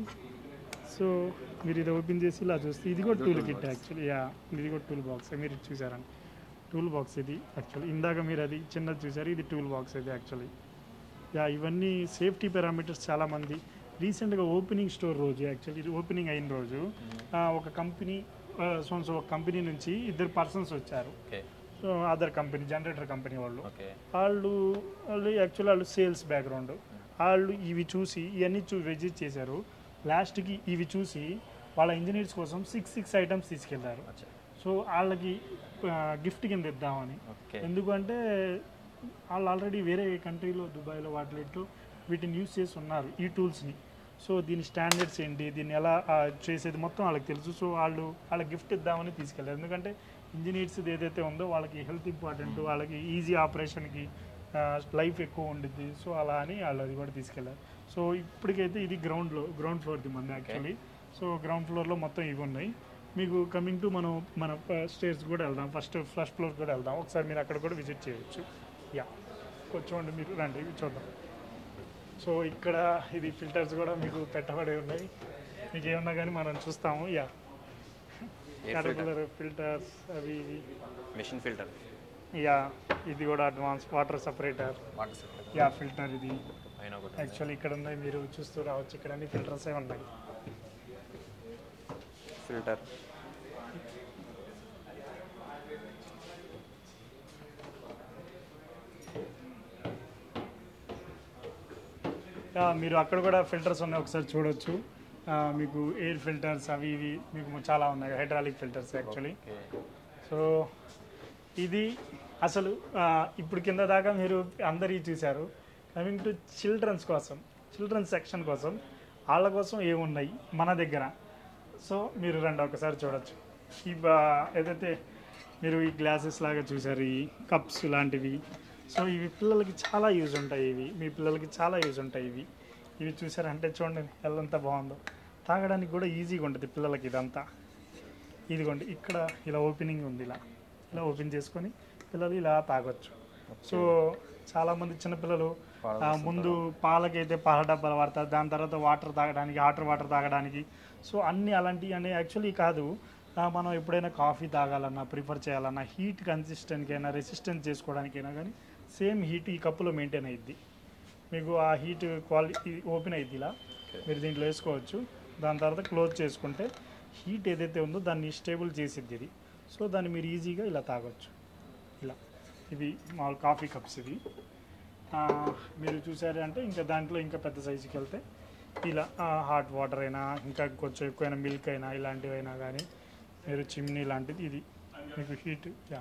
సో మీరు ఇది ఓపెన్ చేసి ఇలా చూస్తే ఇది కూడా టూల్ కిట్ యాక్చువల్లీ యా ఇది కూడా టూల్ బాక్స్ మీరు ఇది చూసారండి టూల్ బాక్స్ ఇది యాక్చువల్లీ ఇందాక మీరు అది చిన్నది చూసారు ఇది టూల్ బాక్స్ ఇది యాక్చువల్లీ యా ఇవన్నీ సేఫ్టీ పారామీటర్స్ చాలామంది రీసెంట్గా ఓపెనింగ్ స్టోర్ రోజు యాక్చువల్లీ ఇది ఓపెనింగ్ అయిన రోజు ఆ, ఒక కంపెనీ సో సో ఒక కంపెనీ నుంచి ఇద్దరు పర్సన్స్ వచ్చారు okay so other company generator company వాళ్ళు ఓకే వాళ్ళు వాళ్ళు యాక్చువల్ వాళ్ళు సేల్స్ బ్యాక్గ్రౌండ్ వాళ్ళు ఇవి చూసి ఇవన్నీ చూ విజిట్ చేశారు లాస్ట్కి ఇవి చూసి వాళ్ళ ఇంజనీర్స్ కోసం సిక్స్ సిక్స్ ఐటమ్స్ తీసుకెళ్లారు అచ్చా సో వాళ్ళకి గిఫ్ట్ కింద ఇద్దామని ఓకే ఎందుకంటే వాళ్ళు ఆల్రెడీ వేరే కంట్రీలో దుబాయ్లో వాటిలో వీటిని యూస్ చేసి ఉన్నారు ఈ టూల్స్ని సో దీని స్టాండర్డ్స్ ఏంటి దీన్ని ఎలా ఆ, చేసేది మొత్తం వాళ్ళకి తెలుసు సో వాళ్ళు వాళ్ళ గిఫ్ట్ ఇద్దామని తీసుకెళ్ళారు ఎందుకంటే ఇంజనీర్స్ ఏదైతే ఉందో వాళ్ళకి హెల్త్ ఇంపార్టెంట్ వాళ్ళకి ఈజీ ఆపరేషన్కి లైఫ్ ఎక్కువ ఉండిద్ది సో అలా అని వాళ్ళు అది కూడా తీసుకెళ్ళారు సో ఇప్పటికైతే ఇది గ్రౌండ్లో గ్రౌండ్ ఫ్లోర్ది మంది యాక్చువల్లీ సో గ్రౌండ్ ఫ్లోర్లో మొత్తం ఇవి ఉన్నాయి మీకు కమింగ్ టు మనం మన స్టేర్స్ కూడా వెళ్దాం ఫస్ట్ ఫస్ట్ ఫ్లోర్ కూడా వెళ్దాం ఒకసారి మీరు అక్కడ కూడా విజిట్ చేయొచ్చు యా కొంచెం మీరు రండి ఇవి చూద్దాం సో ఇక్కడ ఇది ఫిల్టర్స్ కూడా మీకు పెట్టబడి ఉన్నాయి మీకు ఏమన్నా కానీ మనం చూస్తాము యా క్యాటర్పిల్లర్ ఫిల్టర్స్ అవి ఇవి మెషిన్ ఫిల్టర్ యా ఇది కూడా advance water separator water supply yeah filter ఇది పైన ఒకటి యాక్చువల్లీ ఇక్కడ ఉన్నాయి మీరు చూస్తూ రావచ్చు ఇక్కడ అన్ని ఫిల్టర్స్ ఉన్నాయి ఫిల్టర్ యా, మీరు అక్కడ కూడా ఫిల్టర్స్ ఉన్నాయి ఒకసారి చూడొచ్చు ఆ, మీకు ఎయిర్ ఫిల్టర్స్ అవి ఇవి మీకు చాలా ఉన్నాయి hydraulic filters actually okay so ఇది అసలు ఆ, ఇప్పుడు కింద దాకా మీరు అందరి చూశారు కమింగ్ టు చిల్డ్రన్స్ కోసం చిల్డ్రన్స్ సెక్షన్ కోసం వాళ్ళ కోసం ఏమున్నాయి మన దగ్గర సో మీరు రండి ఒకసారి చూడొచ్చు ఈ బా- ఏదైతే మీరు ఈ గ్లాసెస్ లాగా చూసారు ఈ కప్స్ లాంటివి సో ఇవి పిల్లలకి చాలా యూజ్ ఉంటాయి ఇవి మీ పిల్లలకి చాలా యూజ్ ఉంటాయి ఇవి ఇవి చూసారంటే చూడండి ఎంత బాగుందో తాగడానికి కూడా ఈజీగా ఉంటుంది పిల్లలకి ఇదంతా ఇదిగోండి ఇక్కడ ఇలా ఓపెనింగ్ ఉంది ఇలా ఇలా ఓపెన్ చేసుకొని పిల్లలు ఇలా తాగొచ్చు సో చాలామంది చిన్నపిల్లలు ఆ, ముందు పాలకైతే పాల డబ్బాలు వాడతారు దాని తర్వాత వాటర్ తాగడానికి హాటర్ వాటర్ తాగడానికి సో అన్ని అలాంటివి అనే యాక్చువల్లీ కాదు ఆ, మనం ఎప్పుడైనా కాఫీ తాగాలన్నా ప్రిఫర్ చేయాలన్నా హీట్ కన్సిస్టెంట్కైనా రెసిస్టెన్స్ చేసుకోవడానికైనా కానీ సేమ్ హీట్ ఈ కప్పులో మెయింటైన్ అయ్యిద్ది మీకు ఆ హీట్ క్వాలిటీ ఓపెన్ అయ్యిద్ది ఇలా మీరు దీంట్లో వేసుకోవచ్చు దాని తర్వాత క్లోజ్ చేసుకుంటే హీట్ ఏదైతే ఉందో దాన్ని స్టేబుల్ చేసిద్ది ఇది సో దాన్ని మీరు ఈజీగా ఇలా తాగొచ్చు ఇలా ఇవి మామూలు కాఫీ కప్స్ ఇవి ఆ, మీరు చూసారు అంటే ఇంకా దాంట్లో ఇంకా పెద్ద సైజుకి వెళ్తే ఇలా హాట్ వాటర్ అయినా ఇంకా కొంచెం ఎక్కువైనా మిల్క్ అయినా ఇలాంటివి అయినా కానీ మీరు చిమ్నీ లాంటిది ఇది మీకు హీట్ యా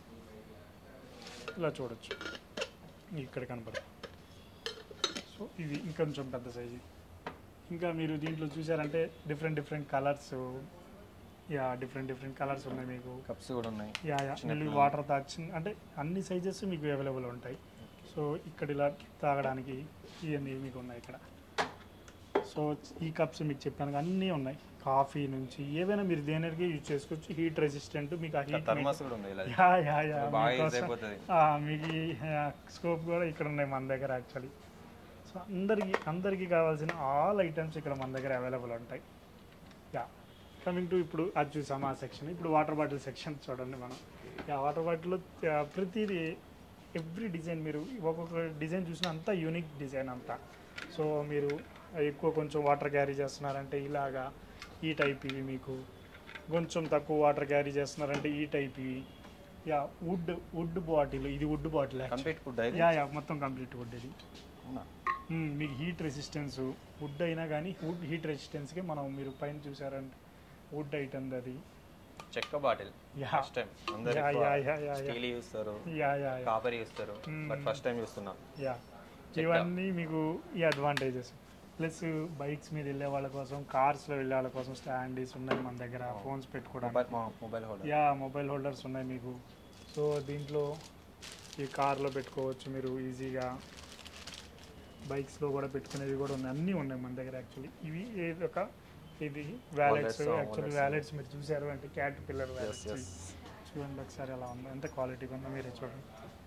ఇలా చూడొచ్చు ఇక్కడ కనపడదు సో ఇవి ఇంకొంచెం పెద్ద సైజు ఇంకా మీరు దీంట్లో చూసారంటే different different colours yeah different different colours ఉన్నాయి మీకు కప్స్ కూడా ఉన్నాయి యా యా మళ్ళీ వాటర్ తాచి అంటే అన్ని సైజెస్ మీకు అవైలబుల్ ఉంటాయి సో ఇక్కడ ఇలా తాగడానికి ఇవన్నీ మీకు ఉన్నాయి ఇక్కడ సో ఈ కప్స్ మీకు చెప్పాను కదా, అన్నీ ఉన్నాయి కాఫీ నుంచి ఏవైనా మీరు దేనికి యూజ్ చేసుకోవచ్చు హీట్ రెసిస్టెంట్ మీకు ఆ హీట్ థర్మాస్ కూడా ఉంది ఇలా యా యా యా బాగా యూజ్ మీకోసం- అయిపోతుంది ఆ, మీకు స్కోప్ కూడా ఇక్కడ ఉన్నాయి మన దగ్గర యాక్చువల్లీ సో అందరికి అందరికీ కావాల్సిన ఆల్ ఐటమ్స్ ఇక్కడ మన దగ్గర అవైలబుల్ ఉంటాయి యా కమింగ్ టు ఇప్పుడు అది చూసాం ఆ సెక్షన్ ఇప్పుడు వాటర్ బాటిల్ సెక్షన్ చూడండి మనం యా వాటర్ బాటిల్లో ప్రతిదీ ఎవ్రీ డిజైన్ మీరు ఒక్కొక్క డిజైన్ చూసినా అంతా యూనిక్ డిజైన్ అంతా సో మీరు ఎక్కువ కొంచెం వాటర్ క్యారీ చేస్తున్నారంటే ఇలాగా ఈ టైప్ ఇవి మీకు కొంచెం తక్కువ వాటర్ క్యారీ చేస్తున్నారంటే ఈ టైప్ ఇవి యా వుడ్ వుడ్ బాటిల్ ఇది వుడ్ బాటిల్ కంప్లీట్ ఫుడ్ అయితే యా యా మొత్తం కంప్లీట్ వుడ్ ఇది అవునా? మ్మ్, మీకు హీట్ రెసిస్టెన్స్ వుడ్ అయినా కానీ వుడ్ హీట్ రెసిస్టెన్స్కి మనం మీరు పైన చూసారంటే వుడ్ ఐటమ్ అది చెక్క బాటిల్ యా ఫస్ట్ టైం అందరు yeah yeah yeah yeah yeah steel చూస్తారు యా యా యా కాపర్ చూస్తారు Hmm. బట్ ఫస్ట్ టైం చూస్తున్నాం యా చెక్క. ఇవన్నీ మీకు ఈ అడ్వాంటేజెస్ ప్లస్ బైక్స్ మీద వెళ్ళే వాళ్ళ కోసం కార్స్లో వెళ్ళే వాళ్ళ కోసం స్టాండీస్ ఉన్నాయి మన దగ్గర ఫోన్స్ పెట్టుకోవడానికి mobile mobile holder yeah mobile holders ఉన్నాయి మీకు సో దీంట్లో ఈ కార్లో పెట్టుకోవచ్చు మీరు ఈజీగా బైక్స్లో కూడా పెట్టుకునేవి కూడా ఉన్నాయి అన్నీ ఉన్నాయి మన దగ్గర యాక్చువల్లీ ఇవి ఏది ఒక ఇది wallets Wallets, ah, actually wallets. Wallets మీరు చూసారు అంటే Caterpillar yes wallets yes చూడండి ఒకసారి ఎలా ఉందో ఎంత క్వాలిటీగా ఉందో మీరే చూడండి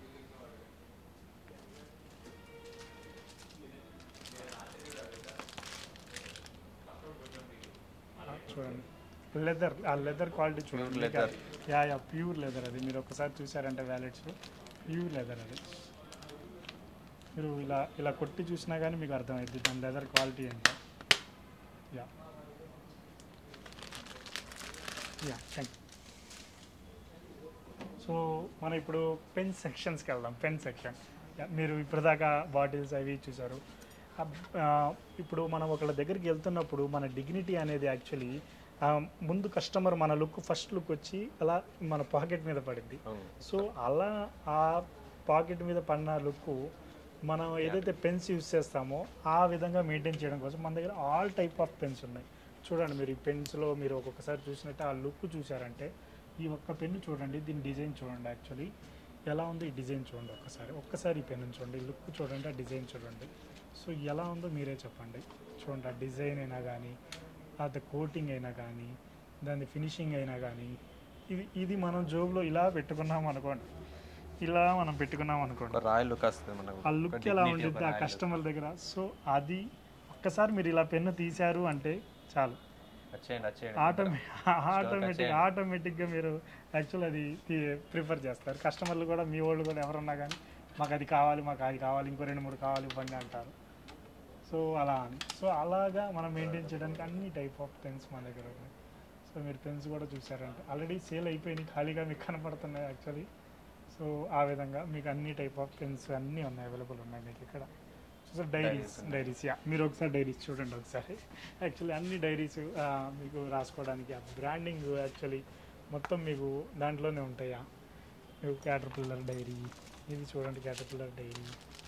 ఆ, చూడండి లెదర్ ఆ లెదర్ క్వాలిటీ చూడండి Pure leather. Yeah yeah pure leather అది మీరు ఒకసారి చూసారంటే వ్యాలెట్స్ ప్యూర్ లెదర్ అది మీరు ఇలా ఇలా కొట్టి చూసినా కానీ మీకు అర్థమవుతుంది దాని లెదర్ క్వాలిటీ ఎంత యా యా థ్యాంక్ సో మనం ఇప్పుడు పెన్ సెక్షన్స్కి వెళ్దాం పెన్ సెక్షన్ మీరు ఇప్పటిదాకా బాటిల్స్ అవి చూసారు అబ్- ఆ, ఇప్పుడు మనం ఒకళ్ళ దగ్గరికి వెళ్తున్నప్పుడు మన డిగ్నిటీ అనేది యాక్చువల్లీ ముందు కస్టమర్ మన లుక్ ఫస్ట్ లుక్ వచ్చి అలా మన పాకెట్ మీద పడింది అవును సో అలా ఆ పాకెట్ మీద పడిన లుక్ మనం ఏదైతే పెన్స్ యూస్ చేస్తామో ఆ విధంగా మెయింటైన్ చేయడం కోసం మన దగ్గర ఆల్ టైప్ ఆఫ్ పెన్స్ ఉన్నాయి చూడండి మీరు ఈ పెన్స్లో మీరు ఒక్కొక్కసారి చూసినట్టే ఆ లుక్ చూసారంటే ఈ ఒక్క పెన్ను చూడండి దీని డిజైన్ చూడండి యాక్చువల్లీ ఎలా ఉంది ఈ డిజైన్ చూడండి ఒక్కసారి ఒక్కసారి ఈ పెన్ను చూడండి లుక్ చూడండి ఆ డిజైన్ చూడండి సో ఎలా ఉందో మీరే చెప్పండి చూడండి ఆ డిజైన్ అయినా కానీ అది కోటింగ్ అయినా కానీ దాని ఫినిషింగ్ అయినా కానీ ఇది ఇది మనం జోబులో ఇలా పెట్టుకున్నాం అనుకోండి ఇలా మనం పెట్టుకున్నాం అనుకోండి ఒక రాయల్ లుక్ వస్తుంది మనకు ఆ ఒక లుక్ dignity, ఎలా ఒక ఉంటుంది ఆ royal look. కస్టమర్ దగ్గర సో అది ఒక్కసారి మీరు ఇలా పెన్ను తీశారు అంటే చాలు వచ్చేయండి వచ్చేయండి ఆటోమే ఆటోమేటిక్ వచ్చేయండి. ఆటోమేటిక్గా మీరు యాక్చువల్ అది ప్రిఫర్ చేస్తారు కస్టమర్లు కూడా మీ వాళ్ళు కూడా ఎవరున్నా కానీ మాకు అది కావాలి మాకు అది కావాలి ఇంకో రెండు మూడు కావాలి ఇవ్వండి అంటారు సో అలా అని సో అలాగా మనం మెయింటైన్ చేయడానికి అన్ని టైప్ ఆఫ్ పెన్స్ మన దగ్గర ఉన్నాయి సో మీరు పెన్స్ కూడా చూసారంటే ఆల్రెడీ సేల్ అయిపోయినాయి ఖాళీగా మీకు కనపడుతున్నాయి యాక్చువల్లీ సో ఆ విధంగా మీకు అన్ని టైప్ ఆఫ్ పెన్స్ అన్నీ ఉన్నాయి అవైలబుల్ ఉన్నాయి మీకు ఇక్కడ so diaries Diaries diaries yeah మీరు ఒకసారి డైరీస్ చూడండి ఒకసారి యాక్చువల్లీ అన్ని డైరీస్ మీకు రాసుకోవడానికి ఆ బ్రాండింగ్ యాక్చువల్లీ మొత్తం మీకు దాంట్లోనే ఉంటాయా మీకు క్యాటర్ పిల్లర్ డైరీ ఇది చూడండి క్యాటర్ పిల్లర్ డైరీ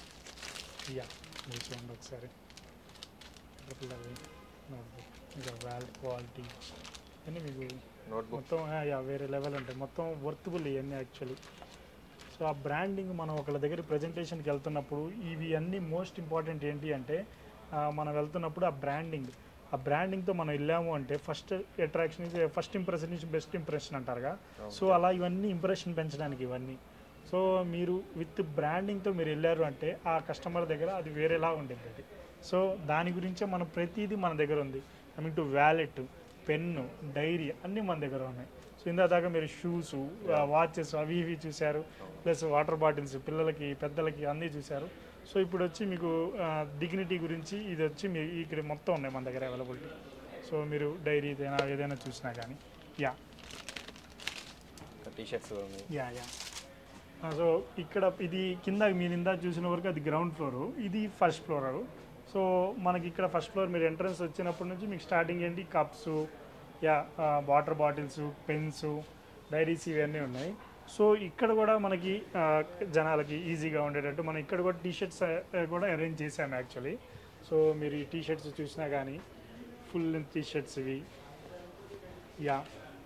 యా మీరు చూడండి ఒకసారి క్యాటర్ పిల్లర్ నోట్బుక్ ఇంకా వ్యాల్ క్వాలిటీ అన్నీ మీకు నోట్బుక్ మొత్తం ఆ, యా వేరే లెవెల్ ఉంటాయి మొత్తం వర్తబుల్ ఇవన్నీ యాక్చువల్లీ సో ఆ బ్రాండింగ్ మనం ఒకళ్ళ దగ్గర ప్రజెంటేషన్కి వెళ్తున్నప్పుడు ఇవి అన్నీ మోస్ట్ ఇంపార్టెంట్ ఏంటి అంటే ఆ, మనం వెళ్తున్నప్పుడు ఆ బ్రాండింగ్ ఆ బ్రాండింగ్తో మనం వెళ్ళాము అంటే ఫస్ట్ అట్రాక్షన్ ఇది ఫస్ట్ ఇంప్రెషన్ నుంచి బెస్ట్ ఇంప్రెషన్ అంటారుగా సో అలా ఇవన్నీ ఇంప్రెషన్ పెంచడానికి ఇవన్నీ సో మీరు విత్ బ్రాండింగ్తో మీరు వెళ్ళారు అంటే ఆ కస్టమర్ దగ్గర అది వేరేలా ఉండింది అది సో దాని గురించే మనం ప్రతిదీ మన దగ్గర ఉంది I mean to wallet pen diary అన్నీ మన దగ్గర ఉన్నాయి సో ఇందా దాకా మీరు షూస్ వాచెస్ అవి ఇవి చూశారు ప్లస్ వాటర్ బాటిల్స్ పిల్లలకి పెద్దలకి అన్నీ చూశారు సో ఇప్పుడు వచ్చి మీకు డిగ్నిటీ గురించి ఇది వచ్చి మీ ఇక్కడ మొత్తం ఉన్నాయి మన దగ్గర అవైలబిలిటీ సో మీరు డైరీ ఏదైనా ఏదైనా చూసినా కానీ యా టీ షర్ట్స్ ఉన్నాయి యా యా ఆ, సో ఇక్కడ ఇది కింద మీరు ఇందాక చూసిన వరకు అది గ్రౌండ్ ఫ్లోర్ ఇది ఫస్ట్ ఫ్లోర్ సో మనకి ఇక్కడ ఫస్ట్ ఫ్లోర్ మీరు ఎంట్రన్స్ వచ్చినప్పటి నుంచి మీకు స్టార్టింగ్ ఏంటి cups yeah water bottles pens diaries ఇవన్నీ ఉన్నాయి సో ఇక్కడ కూడా మనకి ఆ, జనాలకి ఈజీగా ఉండేటట్టు మనం ఇక్కడ కూడా టీ షర్ట్స్ కూడా అరేంజ్ చేసాము యాక్చువల్లీ సో మీరు ఈ టీ షర్ట్స్ చూసినా కానీ ఫుల్ లెంత్ టీ షర్ట్స్ ఇవి యా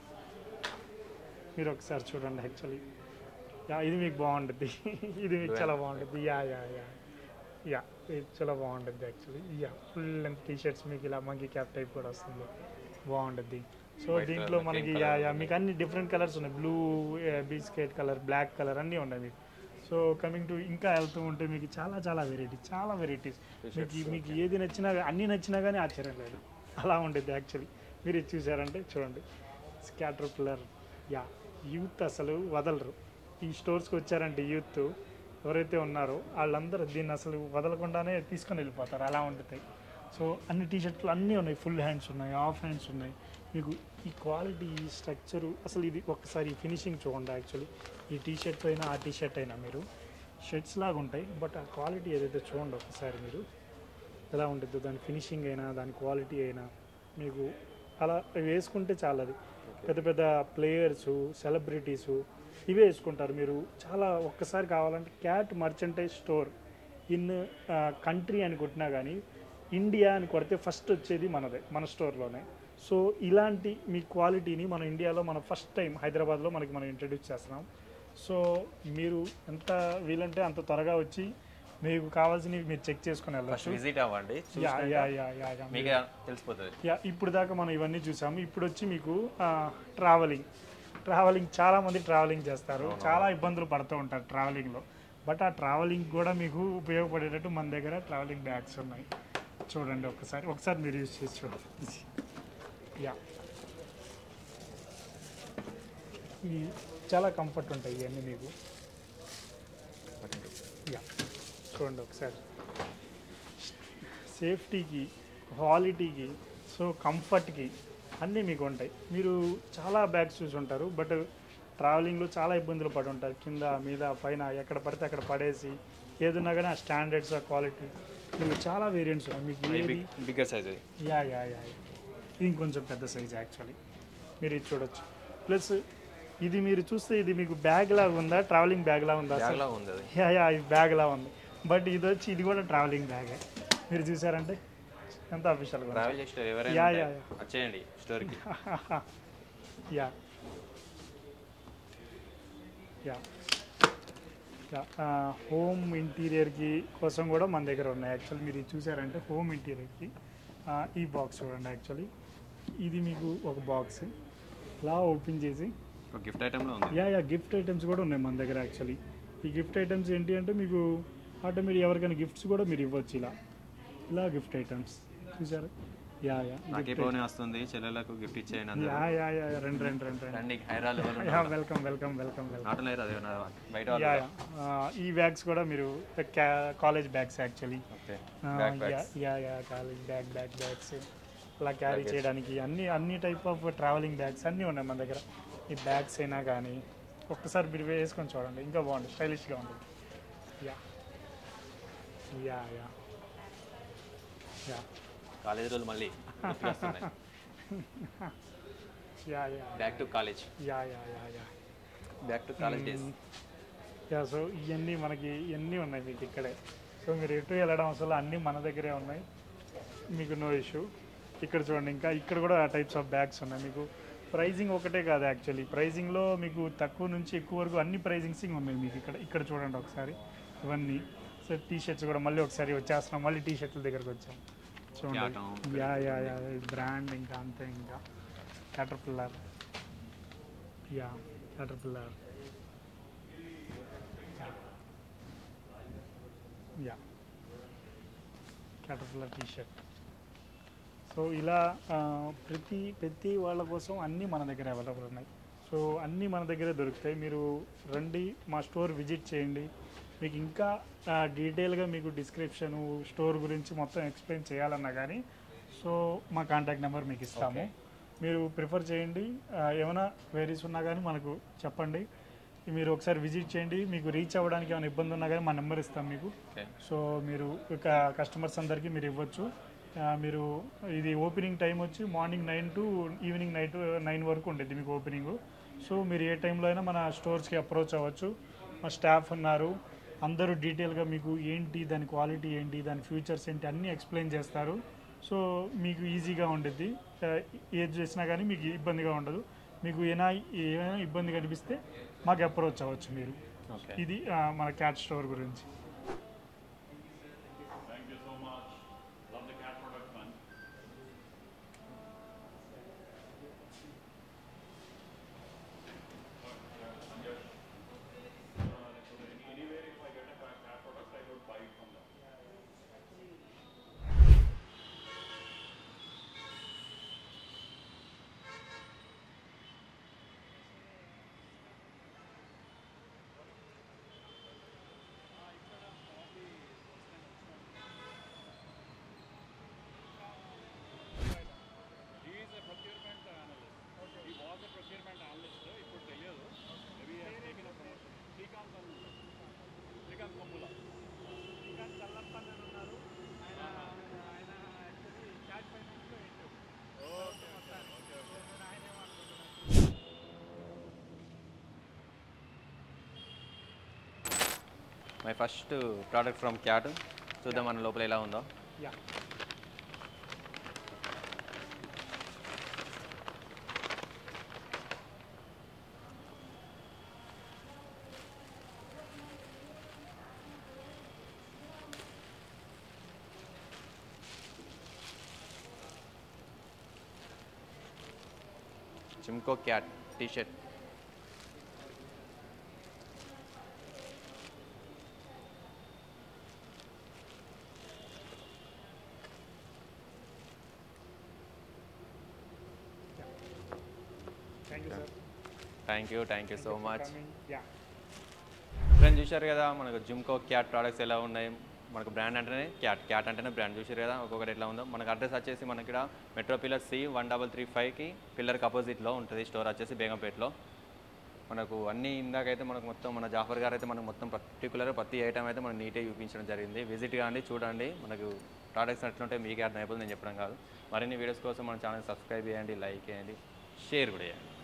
మీరు ఒకసారి చూడండి యాక్చువల్లీ యా ఇది మీకు బాగుంటుంది ఇది మీకు చాలా బాగుంటుంది యా యా యా యా ఇది చాలా బాగుంటుంది actually yeah full length T shirts మీకు ఇలా మంకీ క్యాప్ టైప్ కూడా వస్తుంది బాగుంటుంది సో White దీంట్లో colour, మనకి cream యా colour యా ఉంది. మీకు అన్ని డిఫరెంట్ కలర్స్ ఉన్నాయి blue biscuit colour black colour అన్నీ ఉన్నాయి మీకు సో కమింగ్ టు ఇంకా వెళ్తూ ఉంటే మీకు చాలా చాలా వెరైటీ చాలా వెరైటీస్ T-shirts, మీకు మీకు ఏది నచ్చినా అన్నీ నచ్చినా కానీ ఆశ్చర్యం లేదు అలా ఉంటుంది యాక్చువల్లీ మీరు ఇది చూసారంటే చూడండి స్కాటర్ పిల్లర్ యా యూత్ అసలు వదలరు ఈ స్టోర్స్కి వచ్చారంటే యూత్ ఎవరైతే ఉన్నారో వాళ్ళందరూ దీన్ని అసలు వదలకుండానే తీసుకొని వెళ్ళిపోతారు అలా ఉంటుంది సో అన్ని టీ షర్ట్లు అన్నీ ఉన్నాయి ఫుల్ హ్యాండ్స్ ఉన్నాయి హాఫ్ హ్యాండ్స్ ఉన్నాయి మీకు ఈ క్వాలిటీ ఈ స్ట్రక్చరు అసలు ఇది ఒక్కసారి ఫినిషింగ్ చూడండి యాక్చువల్లీ ఈ టీ షర్ట్ అయినా ఆ టీ షర్ట్ అయినా మీరు షర్ట్స్ లాగా ఉంటాయి బట్ ఆ క్వాలిటీ ఏదైతే చూడండి ఒకసారి మీరు ఎలా ఉంటుందో దాని ఫినిషింగ్ అయినా దాని క్వాలిటీ అయినా మీకు అలా వేసుకుంటే చాలా అది పెద్ద పెద్ద ప్లేయర్స్ సెలబ్రిటీసు ఇవే వేసుకుంటారు మీరు చాలా ఒక్కసారి కావాలంటే Cat merchandise store in country అని కొట్టినా కానీ ఇండియా అని కొడితే ఫస్ట్ వచ్చేది మనదే మన స్టోర్లోనే సో ఇలాంటి మీ క్వాలిటీని మన ఇండియాలో మనం ఫస్ట్ టైం హైదరాబాద్లో మనకి మనం ఇంట్రడ్యూస్ చేస్తున్నాం సో మీరు ఎంత వీలంటే అంత త్వరగా వచ్చి మీకు కావాల్సినవి మీరు చెక్ చేసుకుని ఫస్ట్ వెళ్ళచ్చు విజిట్ అవ్వండి యా చూసినాక యా యా యా యా మీకే తెలిసిపోతుంది యా ఇప్పుడు దాకా మనం ఇవన్నీ చూసాము ఇప్పుడు వచ్చి మీకు ట్రావెలింగ్ ట్రావెలింగ్ చాలా మంది ట్రావెలింగ్ చేస్తారు చాలా ఇబ్బందులు పడుతూ ఉంటారు ట్రావెలింగ్లో బట్ ఆ ట్రావెలింగ్ కూడా మీకు ఉపయోగపడేటట్టు మన దగ్గర ట్రావెలింగ్ బ్యాగ్స్ ఉన్నాయి చూడండి ఒకసారి ఒకసారి మీరు యూజ్ చేసి చూడండి యా ఇవి చాలా కంఫర్ట్ ఉంటాయి ఇవన్నీ మీకు యా చూడండి ఒకసారి సేఫ్టీకి క్వాలిటీకి సో సో కంఫర్ట్కి అన్నీ మీకు ఉంటాయి మీరు చాలా బ్యాగ్స్ చూసి ఉంటారు బట్ ట్రావెలింగ్లో చాలా ఇబ్బందులు పడి ఉంటారు కింద మీద పైన ఎక్కడ పడితే అక్కడ పడేసి ఏదున్నా కానీ ఆ స్టాండర్డ్స్ ఆ క్వాలిటీ మీకు చాలా వేరియంట్స్ ఉన్నాయి మీకు ఏది bigger size yeah yeah yeah yeah. ఇది ఇంకొంచెం పెద్ద సైజ్ యాక్చువల్లీ మీరు ఇది చూడొచ్చు ప్లస్ ఇది మీరు చూస్తే ఇది మీకు బ్యాగ్ లాగా ఉందా ట్రావెలింగ్ బ్యాగ్ లాగా ఉందా అసలు? లా ఉంది అది యా యా ఇది బ్యాగ్ లా ఉంది బట్ ఇది వచ్చి ఇది కూడా ట్రావెలింగ్ బ్యాగే మీరు చూసారంటే ఎంత అఫీషియల్గా ట్రావెల్ చేస్తారు యా, ఎవరైనా యా, ఉంటే యా. వచ్చేయండి స్టోర్కి యా యా యా హోమ్ ఇంటీరియర్కి కోసం కూడా మన దగ్గర ఉన్నాయి యాక్చువల్లీ మీరు ఇది చూసారంటే హోమ్ ఇంటీరియర్కి ఈ బాక్స్ చూడండి యాక్చువల్లీ ఇది మీకు ఒక బాక్స్ ఇలా ఓపెన్ చేసి ఒక గిఫ్ట్ ఐటెంలో ఉంది యా యా గిఫ్ట్ ఐటమ్స్ కూడా ఉన్నాయి మన దగ్గర యాక్చువల్లీ ఈ గిఫ్ట్ ఐటమ్స్ ఏంటి అంటే మీకు ఆటో మీరు ఎవరికైనా గిఫ్ట్స్ కూడా మీరు ఇవ్వచ్చు ఇలా ఇలా గిఫ్ట్ ఐటమ్స్ చూసారు యా యా నాకే పోనీ వస్తుంది చెల్లెలకు గిఫ్ట్ ఇచ్చేయండి అందరూ యా యా యా రెండు రెండు రెండు రెండు రండి హైదరాబాద్ ఎవరు yeah welcome welcome welcome welcome నాటు లేదు అది ఏమన్నా బయట యా వాళ్ళు యా ఈ బ్యాగ్స్ కూడా మీరు college bags actually okay back bags yeah yeah college bag bag bags ఇలా క్యారీ చేయడానికి అన్ని అన్ని టైప్ ఆఫ్ ట్రావెలింగ్ బ్యాగ్స్ అన్నీ ఉన్నాయి మన దగ్గర ఈ బ్యాగ్స్ అయినా కానీ ఒక్కసారి మీరు వేసుకొని చూడండి ఇంకా బాగుంటుంది స్టైలిష్గా ఉంటుంది yeah yeah yeah yeah college రోజులు మళ్ళీ గుర్తుకొస్తున్నాయి yeah yeah back to college yeah yeah yeah yeah back to college days yeah so ఇవన్నీ మనకి ఇవన్నీ ఉన్నాయి మీకు ఇక్కడే సో మీరు ఎటు వెళ్ళడం అసలు అన్నీ మన దగ్గరే ఉన్నాయి మీకు నో ఇష్యూ ఇక్కడ చూడండి ఇంకా ఇక్కడ కూడా టైప్స్ ఆఫ్ బ్యాగ్స్ ఉన్నాయి మీకు ప్రైజింగ్ ఒకటే కాదు యాక్చువల్లీ ప్రైజింగ్లో మీకు తక్కువ నుంచి ఎక్కువ వరకు అన్ని ప్రైజింగ్స్ ఉన్నాయి మీకు ఇక్కడ ఇక్కడ చూడండి ఒకసారి ఇవన్నీ సో టీ షర్ట్స్ కూడా మళ్ళీ ఒకసారి వచ్చేస్తున్నాం మళ్ళీ టీ షర్ట్ల దగ్గరకు వచ్చాం చూడండి యాటం. యా యా యా బ్రాండ్ ఇంకా అంతే ఇంకా Caterpillar yeah Caterpillar yeah Caterpillar T shirt so ఇలా ఆ, ప్రతి ప్రతి వాళ్ళ కోసం అన్నీ మన దగ్గర అవైలబుల్ ఉన్నాయి సో అన్నీ మన దగ్గరే దొరుకుతాయి మీరు రండి మా స్టోర్ విజిట్ చేయండి మీకు ఇంకా డీటెయిల్గా మీకు డిస్క్రిప్షను స్టోర్ గురించి మొత్తం ఎక్స్ప్లెయిన్ చేయాలన్నా కానీ సో మా కాంటాక్ట్ నెంబర్ మీకు ఇస్తాము మీరు ప్రిఫర్ చేయండి ఆ, ఏమైనా వేరీస్ ఉన్నా కానీ మనకు చెప్పండి మీరు ఒకసారి విజిట్ చేయండి మీకు రీచ్ అవ్వడానికి ఏమైనా ఇబ్బంది ఉన్నా కానీ మా నెంబర్ ఇస్తాం మీకు ఓకే సో మీరు ఇక కస్టమర్స్ అందరికీ మీరు ఇవ్వచ్చు ఆ, మీరు ఇది ఓపెనింగ్ టైం వచ్చి morning nine to evening night nine వరకు ఉండేది మీకు ఓపెనింగ్ సో మీరు ఏ టైంలో అయినా మన స్టోర్స్కి అప్రోచ్ అవ్వచ్చు మా స్టాఫ్ ఉన్నారు అందరూ డీటెయిల్గా మీకు ఏంటి దాని క్వాలిటీ ఏంటి దాని ఫ్యూచర్స్ ఏంటి అన్నీ ఎక్స్ప్లెయిన్ చేస్తారు సో మీకు ఈజీగా ఉండిద్ది ఆ, ఏది చేసినా కానీ మీకు ఇబ్బందిగా ఉండదు మీకు ఏమైనా ఏమైనా ఇబ్బంది కనిపిస్తే మాకు అప్రోచ్ అవ్వచ్చు మీరు ఓకే ఇది ఆ, మన క్యాట్ స్టోర్ గురించి He is a procurement analyst. He was a procurement analyst. ఇప్పుడు తెలియదు maybe has taken a promotion Srikanth అని శ్రీకాంత్ కొమ్ముల శ్రీకాంత్ చల్లప్పన్ అని ఉన్నారు ఆయన ఆయన యాక్చువల్లీ క్యాష్ ఫైనాన్స్లో ఓకే ఓకే ఓకే ఆయన ఏమనుకుంటున్నారు my first product from Cat చూద్దాం మన లోపల ఎలా ఉందో యా చిమ్కో Cat T shirt thank you sir thank you thank you so much yeah friends చూశారు కదా మనకు జిమ్కో క్యాట్ ప్రోడక్ట్స్ ఎలా ఉన్నాయి మనకు బ్రాండ్ అంటేనే క్యాట్ క్యాట్ అంటేనే బ్రాండ్ చూసారు కదా ఒక్కొక్కటి ఎట్లా ఉందో మనకు అడ్రస్ వచ్చేసి మనకి ఇక్కడ metro pillar C one double three ఫైవ్కి పిల్లర్కి అపోజిట్లో ఉంటుంది స్టోర్ వచ్చేసి బేగంపేటలో మనకు అన్ని ఇందాకైతే మనకు మొత్తం మన జాఫర్ గారు అయితే మనకు మొత్తం పర్టికులర్ ప్రతి ఐటమ్ అయితే మనకు నీట్గా చూపించడం జరిగింది విజిట్ కానీ చూడండి మనకు ప్రోడక్ట్స్ ఎట్లుంటే మీకే అర్థమైపోతుంది నేను చెప్పడం కాదు మరిన్ని వీడియోస్ కోసం మన ఛానల్ సబ్స్క్రైబ్ చేయండి లైక్ చేయండి షేర్ కూడా చేయండి